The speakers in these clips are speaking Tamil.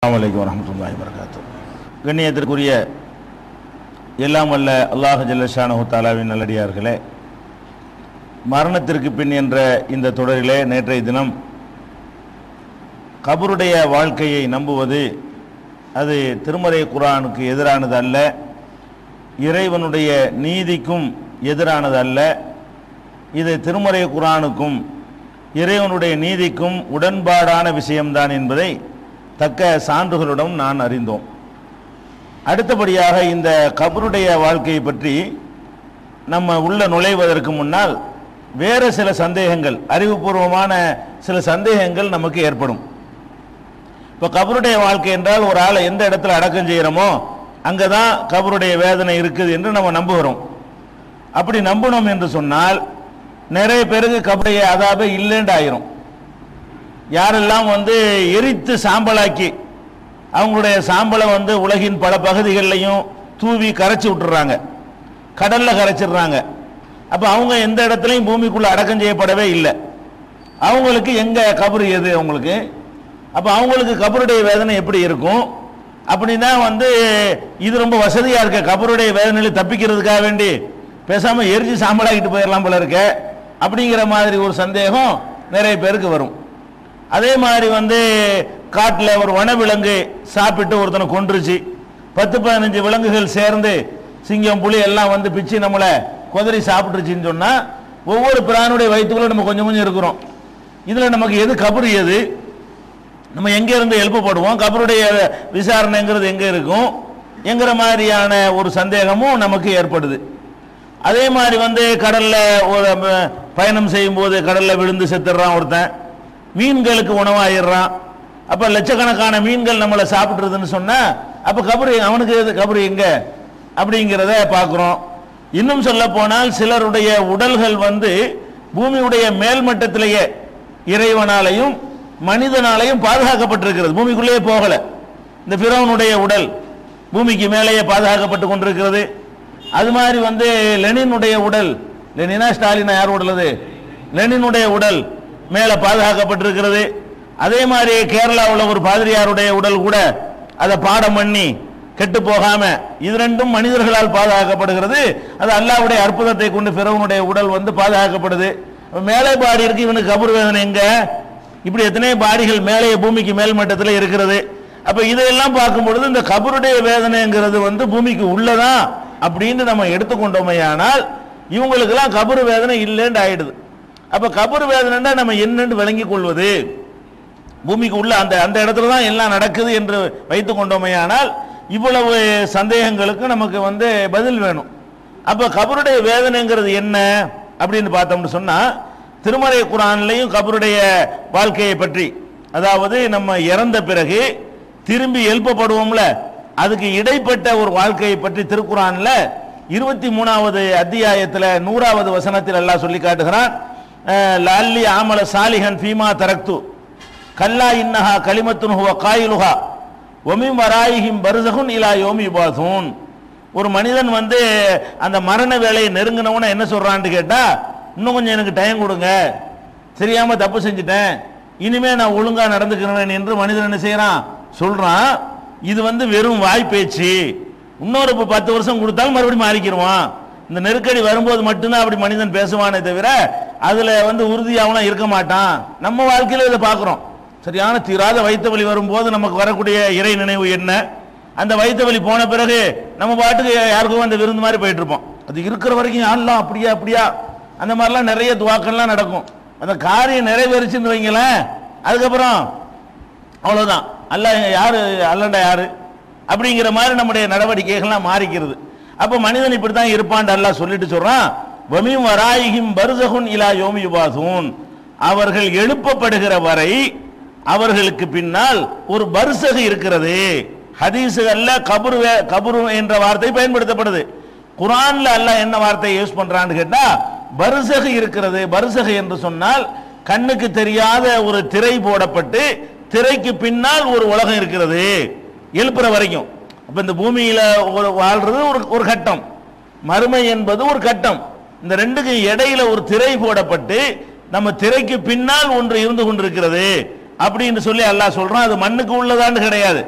அலைக்கும் வரமத்துல்லாஹி வரகாத்து கண்ணியத்திற்குரிய எல்லாம் வல்ல அல்லாஹ் ஜல்லஷானு தாலாவின் நல்லடியார்களே மரணத்திற்கு பின் என்ற இந்த தொடரிலே நேற்றைய தினம் கபருடைய வாழ்க்கையை நம்புவது அது திருமறை குரானுக்கு எதிரானது அல்ல இறைவனுடைய நீதிக்கும் எதிரானது அல்ல இது திருமறை குரானுக்கும் இறைவனுடைய நீதிக்கும் உடன்பாடான விஷயம்தான் என்பதை தக்க சான்றுகளுடன் நான் அறிந்தோம் அடுத்தபடியாக இந்த கபருடைய வாழ்க்கையை பற்றி நம்ம உள்ள நுழைவதற்கு முன்னால் வேறு சில சந்தேகங்கள் அறிவுபூர்வமான சில சந்தேகங்கள் நமக்கு ஏற்படும் இப்போ கபருடைய வாழ்க்கை என்றால் ஒரு ஆளை எந்த இடத்துல அடக்கம் செய்கிறோமோ அங்கே தான் கபருடைய வேதனை இருக்குது என்று நம்ம நம்புகிறோம் அப்படி நம்பணும் என்று சொன்னால் நிறைய பேருக்கு கபருடைய அதாபே இல்லைன்னு ஆயிரும் யாரெல்லாம் வந்து எரித்து சாம்பலாக்கி அவங்களுடைய சாம்பலை வந்து உலகின் பல பகுதிகளிலையும் தூவி கரைச்சி விட்டுறாங்க கடல்ல கரைச்சிடுறாங்க அப்போ அவங்க எந்த இடத்துலையும் பூமிக்குள்ள அடக்கம் செய்யப்படவே இல்லை அவங்களுக்கு எங்க கபரு எது அவங்களுக்கு அப்போ அவங்களுக்கு கபருடைய வேதனை எப்படி இருக்கும் அப்படின்னா வந்து இது ரொம்ப வசதியா இருக்க கபருடைய வேதனையில தப்பிக்கிறதுக்காக வேண்டி பேசாம எரிஞ்சு சாம்பலாக்கிட்டு போயிடலாம் போல இருக்க அப்படிங்கிற மாதிரி ஒரு சந்தேகம் நிறைய பேருக்கு வரும் அதே மாதிரி வந்து காட்டில் ஒரு வனவிலங்கு சாப்பிட்டு ஒருத்தனை கொன்றுச்சு பத்து பதினஞ்சு விலங்குகள் சேர்ந்து சிங்கம் புலி எல்லாம் வந்து பிச்சு நம்மளை குதறி சாப்பிட்டுருச்சுன்னு சொன்னால் ஒவ்வொரு பிராணுடைய வயிற்றுக்குள்ள நம்ம கொஞ்சம் கொஞ்சம் இருக்கிறோம் இதில் நமக்கு எது கபரு எது நம்ம எங்கே இருந்து எழுப்பப்படுவோம் கபருடைய விசாரணைங்கிறது எங்கே இருக்கும் என்கிற மாதிரியான ஒரு சந்தேகமும் நமக்கு ஏற்படுது அதே மாதிரி வந்து கடல்ல ஒரு அஹ், பயணம் செய்யும்போது கடல்ல விழுந்து செத்துடுறான் ஒருத்தன் மீன்களுக்கு உணவாயிடுறான் அப்ப லட்சக்கணக்கான மீன்கள் நம்மளை சாப்பிட்றதுன்னு சொன்னா அப்ப கபரு அவனுக்கு எது கபரு எங்க அப்படிங்கிறத பார்க்குறோம் இன்னும் சொல்ல போனால் சிலருடைய உடல்கள் வந்து பூமியுடைய மேல்மட்டத்திலேயே இறைவனாலையும் மனிதனாலையும் பாதுகாக்கப்பட்டிருக்கிறது பூமிக்குள்ளேயே போகல இந்த பிறவனுடைய உடல் பூமிக்கு மேலேயே பாதுகாக்கப்பட்டு கொண்டிருக்கிறது அது மாதிரி வந்து லெனினுடைய உடல் லெனினா ஸ்டாலினா யார் உடல் அது லெனினுடைய உடல் மேலே பாதுகாக்கப்பட்டிருக்கிறது அதே மாதிரி கேரளாவில் ஒரு பாதிரியாருடைய உடல் கூட அதை பாடம் பண்ணி கெட்டு போகாம இது ரெண்டும் மனிதர்களால் பாதுகாக்கப்படுகிறது அது அல்லாஹ்வுடைய அற்புதத்தை கொண்டு பிறவனுடைய உடல் வந்து பாதுகாக்கப்படுது அப்ப மேலே பாடி இருக்கு இவனுக்கு கபர் வேதனை எங்க இப்படி எத்தனையோ பாடிகள் மேலே பூமிக்கு மேல் மட்டத்தில் இருக்கிறது அப்ப இதையெல்லாம் பார்க்கும் பொழுது இந்த கபருடைய வேதனைங்கிறது வந்து பூமிக்கு உள்ளதா அப்படின்னு நம்ம எடுத்துக்கொண்டோமையானால் இவங்களுக்கெல்லாம் கபரு வேதனை இல்லைன்னு ஆயிடுது அப்ப கபரு வேதனைன்னா நம்ம என்னன்னு விளங்கிக் கொள்வது பூமிக்கு உள்ள அந்த அந்த இடத்துல தான் எல்லாம் நடக்குது என்று வைத்துக் கொண்டோமையானால் இவ்வளவு சந்தேகங்களுக்கு நமக்கு வந்து பதில் வேணும் அப்ப கபருடைய வேதனைங்கிறது என்ன அப்படின்னு பார்த்தோம்னு சொன்னா திருமறை குரான்லையும் கபருடைய வாழ்க்கையை பற்றி அதாவது நம்ம இறந்த பிறகு திரும்பி எழுப்பப்படுவோம்ல அதுக்கு இடைப்பட்ட ஒரு வாழ்க்கையை பற்றி திருக்குறான்ல இருபத்தி மூணாவது அத்தியாயத்தில் நூறாவது வசனத்தில் எல்லாம் சொல்லி காட்டுகிறான் அஹ், லல்லி ஆமல சாலிஹன் ஃபீமா தரக்து கல்லா இன்னஹா கலிமத்துன் ஹுவ காயிலுஹா ஒமிம் வராயிஹிம் பருசகுன் இலா யோமி பாசூன் ஒரு மனிதன் வந்து அந்த மரண வேலையை நெருங்கினவன என்ன சொல்றான்னு கேட்டா இன்னும் கொஞ்சம் எனக்கு டைம் கொடுங்க தெரியாம தப்பு செஞ்சுட்டேன் இனிமே நான் ஒழுங்கா நடந்துக்கிறேன் என்று மனிதன் என்ன செய்யறான் சொல்றான் இது வந்து வெறும் வாய் பேச்சு இன்னொரு இப்ப பத்து வருஷம் கொடுத்தாலும் மறுபடியும் மாறிக்கிருவான் இந்த நெருக்கடி வரும்போது மட்டும்தான் அப்படி மனிதன் பேசுவானே தவிர அதுல வந்து உறுதியாவெல்லாம் இருக்க மாட்டான் நம்ம வாழ்க்கையில இதை பார்க்கிறோம் சரியான தீராத வயிற்று வலி வரும்போது நமக்கு வரக்கூடிய இறை நினைவு என்ன அந்த வயிற்று வலி போன பிறகு நம்ம பாட்டுக்கு யாருக்கும் அந்த விருந்து மாதிரி போயிட்டு இருப்போம் அது இருக்கிற வரைக்கும் ஆடலாம் அப்படியா அப்படியா அந்த மாதிரிலாம் நிறைய துவாக்கள்லாம் நடக்கும் அந்த காரியம் நிறைவேறிச்சுன்னு வைங்களேன் அதுக்கப்புறம் அவ்வளவுதான் அல்ல யாரு அல்லண்டா யாரு அப்படிங்கிற மாதிரி நம்முடைய நடவடிக்கைகள்லாம் மாறிக்கிறது அப்ப மனிதன் இப்படி தான் இருப்பான் அல்லாஹ் சொல்லிட்டு சொல்றான் வமிம் வராயிகிம் பருசகுன் இலா யோமி யுபாசூன் அவர்கள் எழுப்பப்படுகிற வரை அவர்களுக்கு பின்னால் ஒரு பர்சகு இருக்கிறது ஹதீஸுகள்ல கபரு வே- கபரு என்ற வார்த்தை பயன்படுத்தப்படுது குரான்ல அல்லாஹ் என்ன வார்த்தையை யூஸ் பண்றான்னு கேட்டா பர்சகு இருக்கிறது பர்சகு என்று சொன்னால் கண்ணுக்கு தெரியாத ஒரு திரை போடப்பட்டு திரைக்கு பின்னால் ஒரு உலகம் இருக்கிறது எழுப்புற வரைக்கும் அப்ப இந்த பூமியில ஒரு வாழ்றது ஒரு ஒரு கட்டம் மறுமை என்பது ஒரு கட்டம் இந்த ரெண்டுக்கு இடையில ஒரு திரை போடப்பட்டு நம்ம திரைக்கு பின்னால் ஒன்று இருந்து கொண்டிருக்கிறது அப்படின்னு சொல்லி அல்லாஹ் சொல்றான் அது மண்ணுக்கு உள்ளதான்னு கிடையாது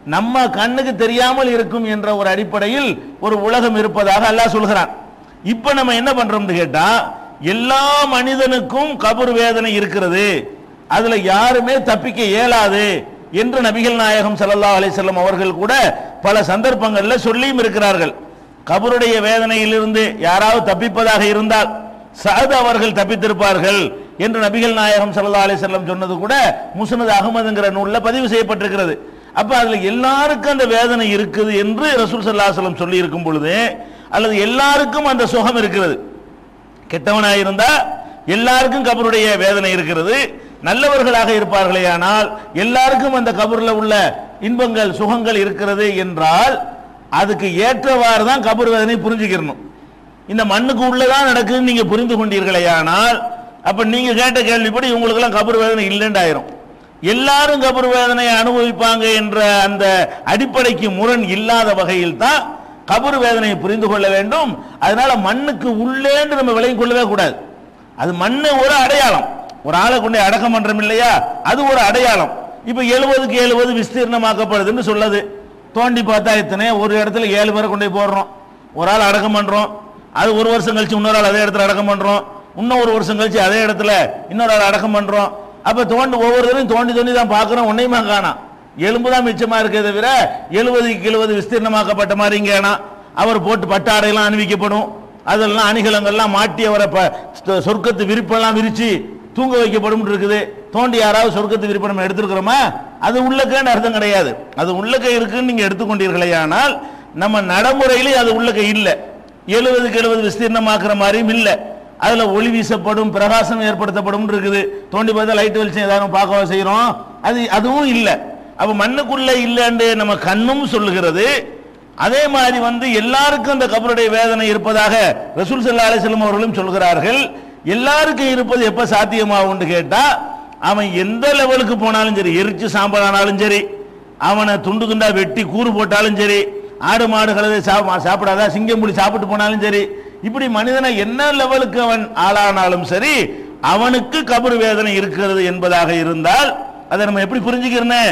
நம்ம கண்ணுக்கு தெரியாமல் இருக்கும் என்ற ஒரு அடிப்படையில் ஒரு உலகம் இருப்பதாக அல்லாஹ் சொல்கிறான் இப்ப நம்ம என்ன பண்றோம்னு கேட்டா எல்லா மனிதனுக்கும் கபர் வேதனை இருக்கிறது அதுல யாருமே தப்பிக்க இயலாது என்று நபிகள் நாயகம் ஸல்லல்லாஹு அலைஹி வஸல்லம் அவர்கள் கூட பல சந்தர்ப்பங்கள்ல சொல்லியும் இருக்கிறார்கள் கபருடைய வேதனையிலிருந்து யாராவது தப்பிப்பதாக இருந்தால் சஅத் அவர்கள் தப்பித்திருப்பார்கள் என்று நபிகள் நாயகம் ஸல்லல்லாஹு அலைஹி வஸல்லம் சொன்னது கூட முஸ்னத் அகமதுங்கிற நூல்ல பதிவு செய்யப்பட்டிருக்கிறது அப்ப அதுல எல்லாருக்கும் அந்த வேதனை இருக்குது என்று ரசூல் ஸல்லல்லாஹு அலைஹி வஸல்லம் சொல்லி இருக்கும் பொழுது அல்லது எல்லாருக்கும் அந்த சுகம் இருக்கிறது கெட்டவனாக இருந்தா எல்லாருக்கும் கபருடைய வேதனை இருக்கிறது நல்லவர்களாக இருப்பார்களே ஆனால் எல்லாருக்கும் அந்த கபர்ல உள்ள இன்பங்கள் சுகங்கள் இருக்கிறது என்றால் அதுக்கு ஏற்றவாறு தான் கபர் வேதனை புரிஞ்சுக்கிறணும் இந்த மண்ணுக்கு உள்ளதான் நடக்குதுன்னு நீங்க புரிந்து கொண்டீர்களே ஆனால் அப்ப நீங்க கேட்ட கேள்விப்படி உங்களுக்கெல்லாம் கபர் வேதனை இல்லைண்டாயிரும் எல்லாரும் கபர் வேதனையை அனுபவிப்பாங்க என்ற அந்த அடிப்படைக்கு முரண் இல்லாத வகையில் தான் கபர் வேதனையை புரிந்து கொள்ள வேண்டும் அதனால மண்ணுக்கு உள்ளேன்னு நம்ம விளங்கிக் கொள்ளவே கூடாது அது மண்ணு ஒரு அடையாளம் ஒரு ஆளை கொண்டு போய் அடக்கம் பண்றோம் இல்லையா அது ஒரு அடையாளம் இப்ப எழுபதுக்கு எழுபது விஸ்தீர்ணமாக்கப்படுதுன்னு சொல்லுது தோண்டி பார்த்தா எத்தனை ஒரு இடத்துல ஏழு பேரை கொண்டு போய் போடுறோம் ஒரு ஆள் அடக்கம் பண்றோம் அது ஒரு வருஷம் கழிச்சு இன்னொரு ஆள் அதே இடத்துல அடக்கம் பண்றோம் இன்னும் ஒரு வருஷம் கழிச்சு அதே இடத்துல இன்னொரு ஆள் அடக்கம் பண்றோம் அப்ப தோண்டி ஒவ்வொரு தடவையும் தோண்டி தோண்டி தான் பார்க்கறோம் ஒன்னையுமா காணாம் எலும்பு தான் மிச்சமா இருக்கே தவிர எழுபதுக்கு எழுபது விஸ்தீர்ணமாக்கப்பட்ட மாதிரிங்கனா அவர் போட்டு பட்டாடையெல்லாம் அணிவிக்கப்படும் அதெல்லாம் அணிகலங்கள்லாம் மாட்டி அவரை ப- சொ- சொர்க்கத்து விரிப்பெல்லாம் விரிச்சு தூங்க வைக்கப்படும் இருக்குது தோண்டி யாராவது சொர்க்கத்து விரிப்பை நம்ம எடுத்துருக்கிறோமா அது உள்ளக்கேன்னு அர்த்தம் கிடையாது அது உள்ளக்க இருக்குன்னு நீங்க எடுத்துக்கொண்டீர்களே ஆனால் நம்ம நடைமுறையிலே அது உள்ளக்க இல்லை எழுபதுக்கு எழுபது விஸ்தீர்ணமாக்குற மாதிரியும் இல்லை அதுல ஒளி வீசப்படும் பிரகாசம் ஏற்படுத்தப்படும் இருக்குது தோண்டி பார்த்தா லைட் வெளிச்சம் ஏதாவது பார்க்க செய்யறோம் அது அதுவும் இல்லை அப்ப மண்ணுக்குள்ள இல்லைன்னு நம்ம கண்ணும் சொல்லுகிறது அதே மாதிரி வந்து எல்லாருக்கும் அந்த கபருடைய வேதனை இருப்பதாக ரசூல் ஸல்லல்லாஹு அலைஹி வஸல்லம் அவர்களும் சொல்கிறார்கள் எல்லாருக்கும் இருப்பது எப்ப சாத்தியமாகும்னு கேட்டா அவன் எந்த லெவலுக்கு போனாலும் சரி எரிச்சு சாம்பல் ஆனாலும் சரி அவனை துண்டு துண்டா வெட்டி கூறு போட்டாலும் சரி ஆடு மாடுகளை சாப்~ சாப்பிடாதா சிங்கம் புலி சாப்பிட்டு போனாலும் சரி இப்படி மனிதனை என்ன லெவலுக்கு அவன் ஆளானாலும் சரி அவனுக்கு கபர் வேதனை இருக்கிறது என்பதாக இருந்தால் அதை நம்ம எப்படி புரிஞ்சுக்கிறனே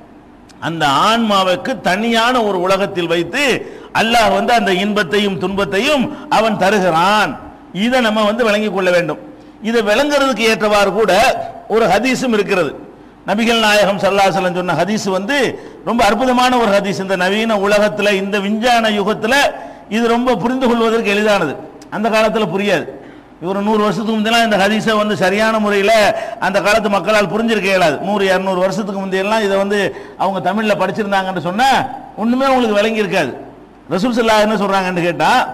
அந்த ஆன்மாவுக்கு தனியான ஒரு உலகத்தில் வைத்து அல்லாஹ் வந்து அந்த இன்பத்தையும் துன்பத்தையும் அவன் தருகிறான் இதை நம்ம வந்து விளங்கிக் கொள்ள வேண்டும் இதை விளங்குறதுக்கு ஏற்றவாறு கூட ஒரு ஹதீஸும் இருக்கிறது நபிகள் நாயகம் சல்லாசலம் சொன்ன ஹதீஸ் வந்து ரொம்ப அற்புதமான ஒரு ஹதீஸ் இந்த நவீன உலகத்துல இந்த விஞ்ஞான யுகத்துல இது ரொம்ப புரிந்து கொள்வதற்கு எளிதானது அந்த காலத்துல புரியாது ஒரு நூறு வருஷத்துக்கு முந்தையெல்லாம் இந்த ஹதீஸை வந்து சரியான முறையில் அந்த காலத்து மக்களால் புரிஞ்சிருக்க இயலாது நூறு இரநூறு வருஷத்துக்கு முந்தையெல்லாம் இதை வந்து அவங்க தமிழில் படிச்சிருந்தாங்கன்னு சொன்னால் ஒன்றுமே உங்களுக்கு விளங்கி இருக்காது ரசூல் சல்லா என்ன சொல்கிறாங்கன்னு கேட்டால்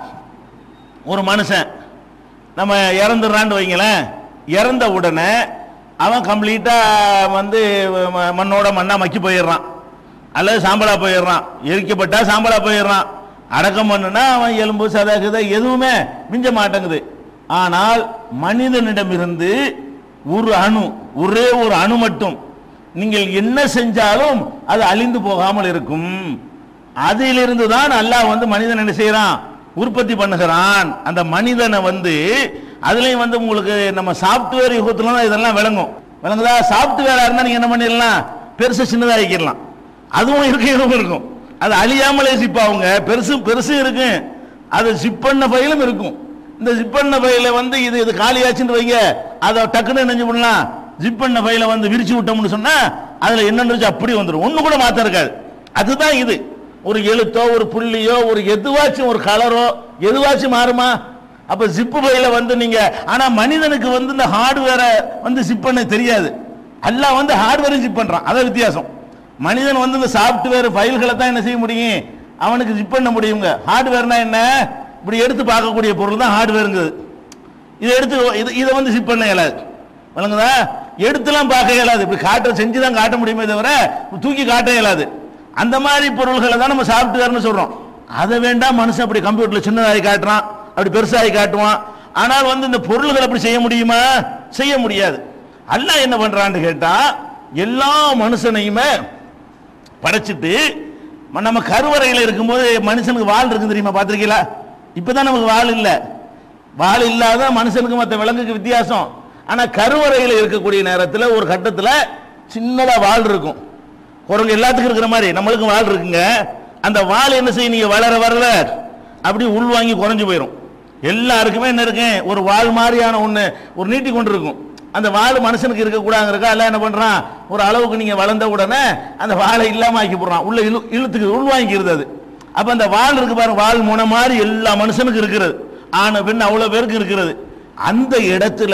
ஒரு மனுஷன் நம்ம இறந்துடுறான்னு வைங்களேன் இறந்த உடனே அவன் கம்ப்ளீட்டாக வந்து ம- மண்ணோட மண்ணா மக்கி போயிடுறான் அல்லது சாம்பலா போயிடுறான் எரிக்கப்பட்டா சாம்பலா போயிடுறான் அடக்கம் பண்ணுனா அவன் எலும்பு சதை கிதை எதுவுமே மிஞ்ச மாட்டேங்குது ஆனால் மனிதனிடமிருந்து ஒரு அணு ஒரே ஒரு அணு மட்டும் நீங்கள் என்ன செஞ்சாலும் அது அழிந்து போகாமல் இருக்கும் அதிலிருந்து தான் அல்லாஹ் வந்து மனிதன் என்ன செய்யறான் உற்பத்தி பண்ணுகிறான் அந்த மனிதனை வந்து அதுலயும் வந்து உங்களுக்கு நம்ம சாப்ட்வேர் யுகத்துல தான் இதெல்லாம் விளங்கும் விளங்குதா சாப்ட்வேரா இருந்தா நீங்க என்ன பண்ணிடலாம் பெருசு சின்னதா ஆக்கிடலாம் அதுவும் இருக்கு இதுவும் இருக்கும் அது அழியாமலே சிப் ஆகுங்க பெருசு பெருசு இருக்கு அது சிப் பண்ண ஃபைலும் இருக்கும் இந்த ஜிப் பண்ண ஃபைல வந்து இது இது காலியாச்சுன்னு வைங்க அதை டக்குன்னு நினைஞ்சு பண்ணலாம் ஜிப் பண்ண ஃபைல வந்து விரிச்சு விட்டோம்னு சொன்னா அதுல என்னன்னு இருந்துச்சு அப்படி வந்துடும் ஒண்ணு கூட மாத்த இருக்காது அதுதான் இது ஒரு எழுத்தோ ஒரு புள்ளியோ ஒரு எதுவாச்சும் ஒரு கலரோ எதுவாச்சும் மாறுமா அப்ப ஜிப்பு ஃபைல வந்து நீங்க ஆனா மனிதனுக்கு வந்து இந்த ஹார்ட்வேரை வந்து ஜிப் பண்ண தெரியாது அல்லாஹ் வந்து ஹார்ட்வேரை ஜிப் பண்றான் அதான் வித்தியாசம் மனிதன் வந்து இந்த சாஃப்ட்வேர் ஃபைல்களை தான் என்ன செய்ய முடியும் அவனுக்கு ஜிப் பண்ண முடியுங்க ஹார்ட்வேர்னா என்ன இப்படி எடுத்து பார்க்கக்கூடிய பொருள் தான் ஹார்ட்வேருங்குது இதை எடுத்து இது இதை வந்து ஜிப் பண்ண இயலாது வழங்குதா எடுத்துலாம் பார்க்க இயலாது இப்படி காட்ட செஞ்சு தான் காட்ட முடியுமே தவிர தூக்கி காட்ட இயலாது அந்த மாதிரி பொருள்களை தான் நம்ம சாஃப்ட்வேர்னு சொல்றோம் அதை வேண்டாம் மனுஷன் அப்படி கம்ப்யூட்டர்ல சின்னதாகி காட்டுறான் அப்படி பெருசாகி காட்டுவான் ஆனால் வந்து இந்த பொருள்கள் அப்படி செய்ய முடியுமா செய்ய முடியாது அல்லாஹ் என்ன பண்றான்னு கேட்டா எல்லா மனுஷனையுமே படைச்சிட்டு ம- நம்ம கருவறையில் இருக்கும்போது மனுஷனுக்கு வால் இருக்கு தெரியுமா பார்த்திருக்கீங்களா இப்பதான் நமக்கு வால் இல்லை வால் இல்லாத மனுஷனுக்கு மற்ற விலங்குக்கு வித்தியாசம் ஆனா கருவறையில் இருக்கக்கூடிய நேரத்தில் ஒரு கட்டத்தில் சின்னதா வால் இருக்கும் குரங்கு எல்லாத்துக்கும் இருக்கிற மாதிரி நம்மளுக்கும் வால் இருக்குங்க அந்த வால் என்ன செய்யும் நீங்க வளர வளர அப்படி உள்வாங்கி குறைஞ்சு போயிடும் எல்லாருக்குமே என்ன இருக்கு ஒரு வால் மாதிரியான ஒண்ணு ஒரு நீட்டி கொண்டு இருக்கும் அந்த வால் மனுஷனுக்கு இருக்கக்கூடாதுங்கிறக்கா எல்லாம் என்ன பண்றான் ஒரு அளவுக்கு நீங்க வளர்ந்த உடனே அந்த வாளை இல்லாம ஆக்கி போடுறான் உள்ள இழு இழுத்துக்கு உள்வாங்கிக்கிறது அது அப்ப அந்த வால் இருக்கு பாருங்க வால் முனை மாதிரி எல்லா மனுஷனுக்கும் இருக்கிறது ஆன பெண் அவ்வளவு பேருக்கு இருக்கிறது அந்த இடத்துல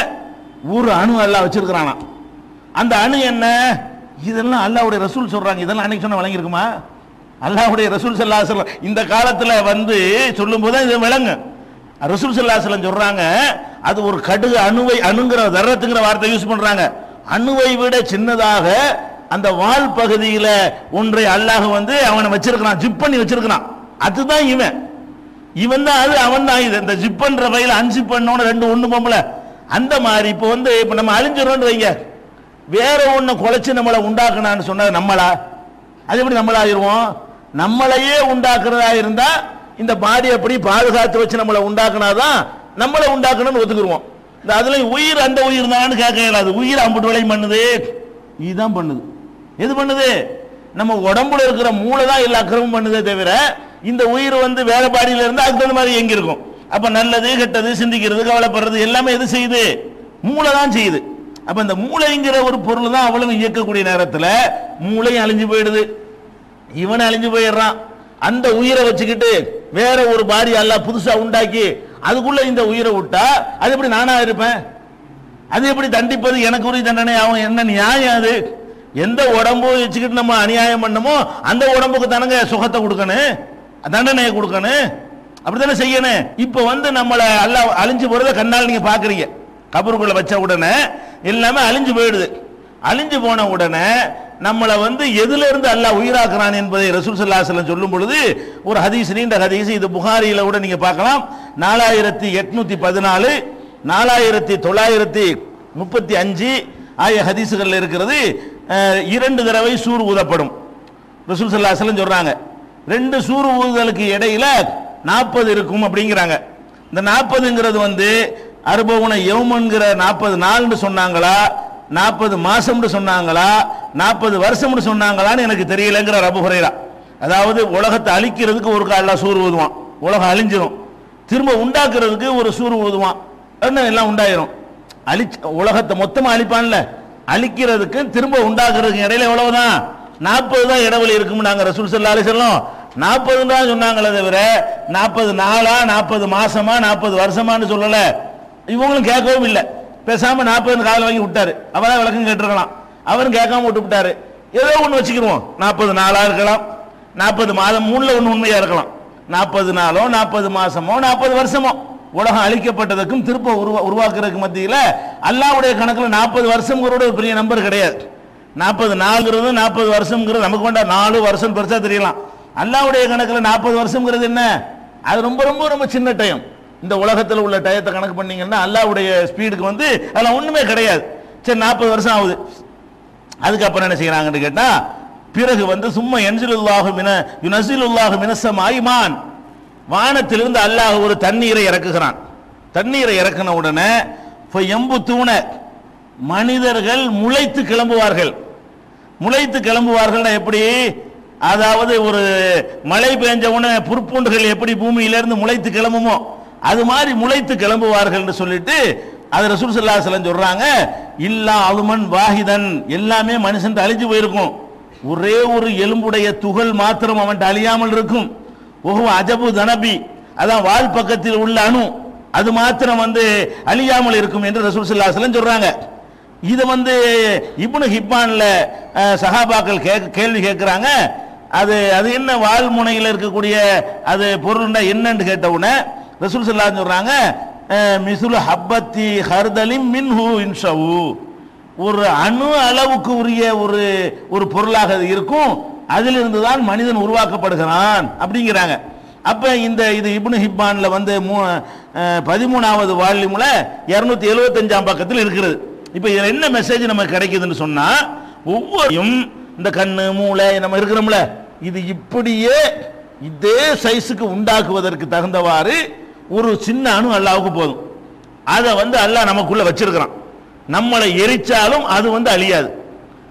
ஒரு அணு எல்லாம் வச்சிருக்கிறானா அந்த அணு என்ன இதெல்லாம் அல்லாஹ்வுடைய ரசூல் சொல்றாங்க இதெல்லாம் அன்னைக்கு சொன்ன வழங்கியிருக்குமா அல்லாஹ்வுடைய ரசூல் ஸல்லல்லாஹு அலைஹி வஸல்லம் இந்த காலத்துல வந்து சொல்லும்போது தான் இது விளங்கு ரசூல் ஸல்லல்லாஹு அலைஹி வஸல்லம் சொல்றாங்க அது ஒரு கடுகு அணுவை அணுங்கிற தர்றத்துங்கிற வார்த்தை யூஸ் பண்றாங்க அணுவை விட சின்னதாக அந்த வால் பகுதியில ஒன்றை அல்லாஹ் வந்து அவனை வச்சிருக்கிறான் ஜிப் பண்ணி வச்சிருக்கிறான் அதுதான் இவன் இவன் தான் அது அவன் தான் இது இந்த ஜிப்புன்ற வகையில் அன்சிப் பண்ணோன்னு ரெண்டு ஒண்ணு பொம்பளை அந்த மாதிரி இப்போ வந்து இப்போ நம்ம அழிஞ்சிடறோம்னு வைங்க வேற ஒண்ணு குலைச்சு நம்மளை உண்டாக்குனான்னு சொன்னா நம்மளா அது எப்படி நம்மளாயிருவோம் நம்மளையே உண்டாக்குறதா இருந்தா இந்த பாடி அப்படி பாதுகாத்து வச்சு நம்மளை உண்டாக்குனாதான் நம்மளை உண்டாக்கணும்னு ஒத்துக்குருவோம் இந்த அதுல உயிர் அந்த உயிர் தான்னு கேட்க இயலாது உயிர் அம்புட்டு விளையும் பண்ணுது இதுதான் பண்ணுது எது பண்ணுது நம்ம உடம்புல இருக்கிற மூளை தான் எல்லா அக்கிரமும் பண்ணுதே தவிர இந்த உயிர் வந்து வேற பாடியில இருந்தா அதுக்கு தகுந்த மாதிரி எங்க இருக்கும் அப்ப நல்லது கெட்டது சிந்திக்கிறது கவலைப்படுறது எல்லாமே எது செய்யுது மூளை தான் செய்யுது அப்ப இந்த மூளைங்கிற ஒரு பொருள் தான் அவ்வளவு இயக்கக்கூடிய நேரத்துல மூளையும் அழிஞ்சு போயிடுது இவன் அழிஞ்சு போயிடுறான் அந்த உயிரை வச்சுக்கிட்டு வேற ஒரு பாடி அல்லாஹ் புதுசா உண்டாக்கி அதுக்குள்ள இந்த உயிரை விட்டா அது எப்படி நானா இருப்பேன் அது எப்படி தண்டிப்பது எனக்கு உரிய தண்டனை ஆகும் என்ன நியாயம் அது எந்த உடம்பு வச்சுக்கிட்டு நம்ம அநியாயம் பண்ணமோ அந்த உடம்புக்கு தானங்க சுகத்தை கொடுக்கணும் தண்டனையை கொடுக்கணும் அப்படித்தானே செய்யணும் இப்போ வந்து நம்மளை அல்லாஹ் அழிஞ்சு போறத கண்ணால் நீங்க பாக்குறீங்க கபருக்குள்ள வச்ச உடனே எல்லாமே அழிஞ்சு போயிடுது அழிஞ்சு போன உடனே நம்மளை வந்து எதுல இருந்து அல்லாஹ் உயிராக்குறான் என்பதை ரசூல் ஸல்லல்லாஹு அலைஹி வஸல்லம் சொல்லும் பொழுது ஒரு ஹதீஸ் நீண்ட ஹதீஸ் இது புகாரியில கூட நீங்க பார்க்கலாம் நாலாயிரத்தி எட்நூத்தி பதினாலு நாலாயிரத்தி தொள்ளாயிரத்தி முப்பத்தி அஞ்சு ஆகிய ஹதீஸுகள்ல இருக்கிறது அஹ், இரண்டு தடவை சூர் ஊதப்படும் ரசூல் ஸல்லல்லாஹு அலைஹி வஸல்லம் சொல்றாங்க ரெண்டு சூர் ஊதுதலுக்கு இடையில நாற்பது இருக்கும் அப்படிங்கிறாங்க இந்த நாற்பதுங்கிறது வந்து அருபவுன யௌமன்கிற நாற்பது நாள்னு சொன்னாங்களா நாற்பது மாசம்னு சொன்னாங்களா நாற்பது வருஷம்னு சொன்னாங்களான்னு எனக்கு தெரியலங்கிற அபு ஹுரைரா அதாவது உலகத்தை அழிக்கிறதுக்கு ஒரு காலில் சூர் ஊதுவான் உலகம் அழிஞ்சிரும் திரும்ப உண்டாக்குறதுக்கு ஒரு சூர் ஊதுவான் என்ன எல்லாம் உண்டாயிரும் அழி உலகத்தை மொத்தமா அழிப்பான்ல அழிக்கிறதுக்கு திரும்ப உண்டாக்குறதுக்கு இடையில எவ்வளவுதான் நாற்பது தான் இடைவெளி இருக்கும் நாங்க ரசூல் சல்லா அலிசல்லம் நாற்பது தான் சொன்னாங்களே தவிர நாற்பது நாளா நாற்பது மாசமா நாற்பது வருஷமான்னு சொல்லல இவங்களும் கேட்கவும் இல்லை பேசாம நாற்பது கால வாங்கி விட்டாரு அவரா விளக்கம் கேட்டிருக்கலாம் அவரும் கேட்காம விட்டு விட்டாரு ஏதோ ஒன்று வச்சுக்கிருவோம் நாற்பது நாளா இருக்கலாம் நாற்பது மாதம் மூணுல ஒன்று உண்மையா இருக்கலாம் நாற்பது நாளோ நாற்பது மாசமோ நாற்பது வருஷமோ உலகம் அழிக்கப்பட்டதுக்கும் திருப்ப உருவா உருவாக்குறதுக்கு மத்தியில் அல்லாவுடைய கணக்கில் நாற்பது வருஷங்கிறோட ஒரு பெரிய நம்பர் கிடையாது நாற்பது நாளுங்கிறது நாற்பது வருஷம்ங்கிறது நமக்கு வேண்டாம் நாலு வருஷம் பெருசா தெரியலாம் அல்லாவுடைய கணக்கில் நாற்பது வருஷம்ங்கிறது என்ன அது ரொம்ப ரொம்ப ரொம்ப சின்ன டைம் இந்த உலகத்தில் உள்ள டயத்தை கணக்கு பண்ணீங்கன்னா அல்லாவுடைய ஸ்பீடுக்கு வந்து அதெல்லாம் ஒண்ணுமே கிடையாது சரி நாற்பது வருஷம் ஆகுது அதுக்கப்புறம் என்ன செய்யறாங்கன்னு கேட்டா பிறகு வந்து சும்மா என்சிலுல்லாஹு மின யுனசிலுல்லாஹு மினசம் ஆயிமான் வானத்திலிருந்து அல்லாஹ் ஒரு தண்ணீரை இறக்குகிறான் தண்ணீரை இறக்கின உடனே எம்பு தூண மனிதர்கள் முளைத்து கிளம்புவார்கள் முளைத்து கிளம்புவார்கள் எப்படி அதாவது ஒரு மழை பெஞ்ச உடனே புற்பூண்டுகள் எப்படி பூமியிலிருந்து முளைத்து கிளம்புமோ அது மாதிரி முளைத்து கிளம்புவார்கள் சொல்லிட்டு அது ரசூல் ஸல்லல்லாஹு அலைஹி வஸல்லம் சொல்றாங்க இல்லா அலுமன் வாஹிதன் எல்லாமே மனுஷன் அழிஞ்சு போயிருக்கும் ஒரே ஒரு எலும்புடைய துகள் மாத்திரம் அவன்கிட்ட அழியாமல் இருக்கும் ஓஹோ அஜபு தனபி அதான் வால் பக்கத்தில் உள்ள அணு அது மாத்திரம் வந்து அழியாமல் இருக்கும் என்று ரசூல் ஸல்லல்லாஹு அலைஹி வஸல்லம் சொல்றாங்க இது வந்து இப்னு ஹிப்பான்ல அஹ், சஹாபாக்கள் கேக் கேள்வி கேட்குறாங்க அது அது என்ன வால் முனையில் இருக்கக்கூடிய அது பொருள்னா என்னன்னு கேட்ட உடனே ரசூல் ஸல்லல்லாஹு அலைஹி சொல்றாங்க அஹ், மிசுலு ஹப்பத்தி ஹர்தலிம் மின்ஹு இன்ஷவு ஒரு அணு அளவுக்கு உரிய ஒரு ஒரு பொருளாக அது இருக்கும் அதிலிருந்து தான் மனிதன் உருவாக்கப்படுகிறான் அப்படிங்கிறாங்க அப்ப இந்த இது இப்னு ஹிப்பான்ல வந்து மூ- அஹ், பதிமூணாவது வால்யூம்ல இருநூத்தி எழுபத்தஞ்சாம் பக்கத்தில் இருக்கிறது இப்ப இதுல என்ன மெசேஜ் நமக்கு கிடைக்குதுன்னு சொன்னா ஒவ்வொருயும் இந்த கண்ணு மூளை நம்ம இருக்கிறோம்ல இது இப்படியே இதே சைஸுக்கு உண்டாக்குவதற்கு தகுந்தவாறு ஒரு சின்ன அணு அல்லாவுக்கு போதும் அதை வந்து அல்லாஹ் நமக்குள்ள வச்சிருக்கிறான் நம்மளை எரிச்சாலும் அது வந்து அழியாது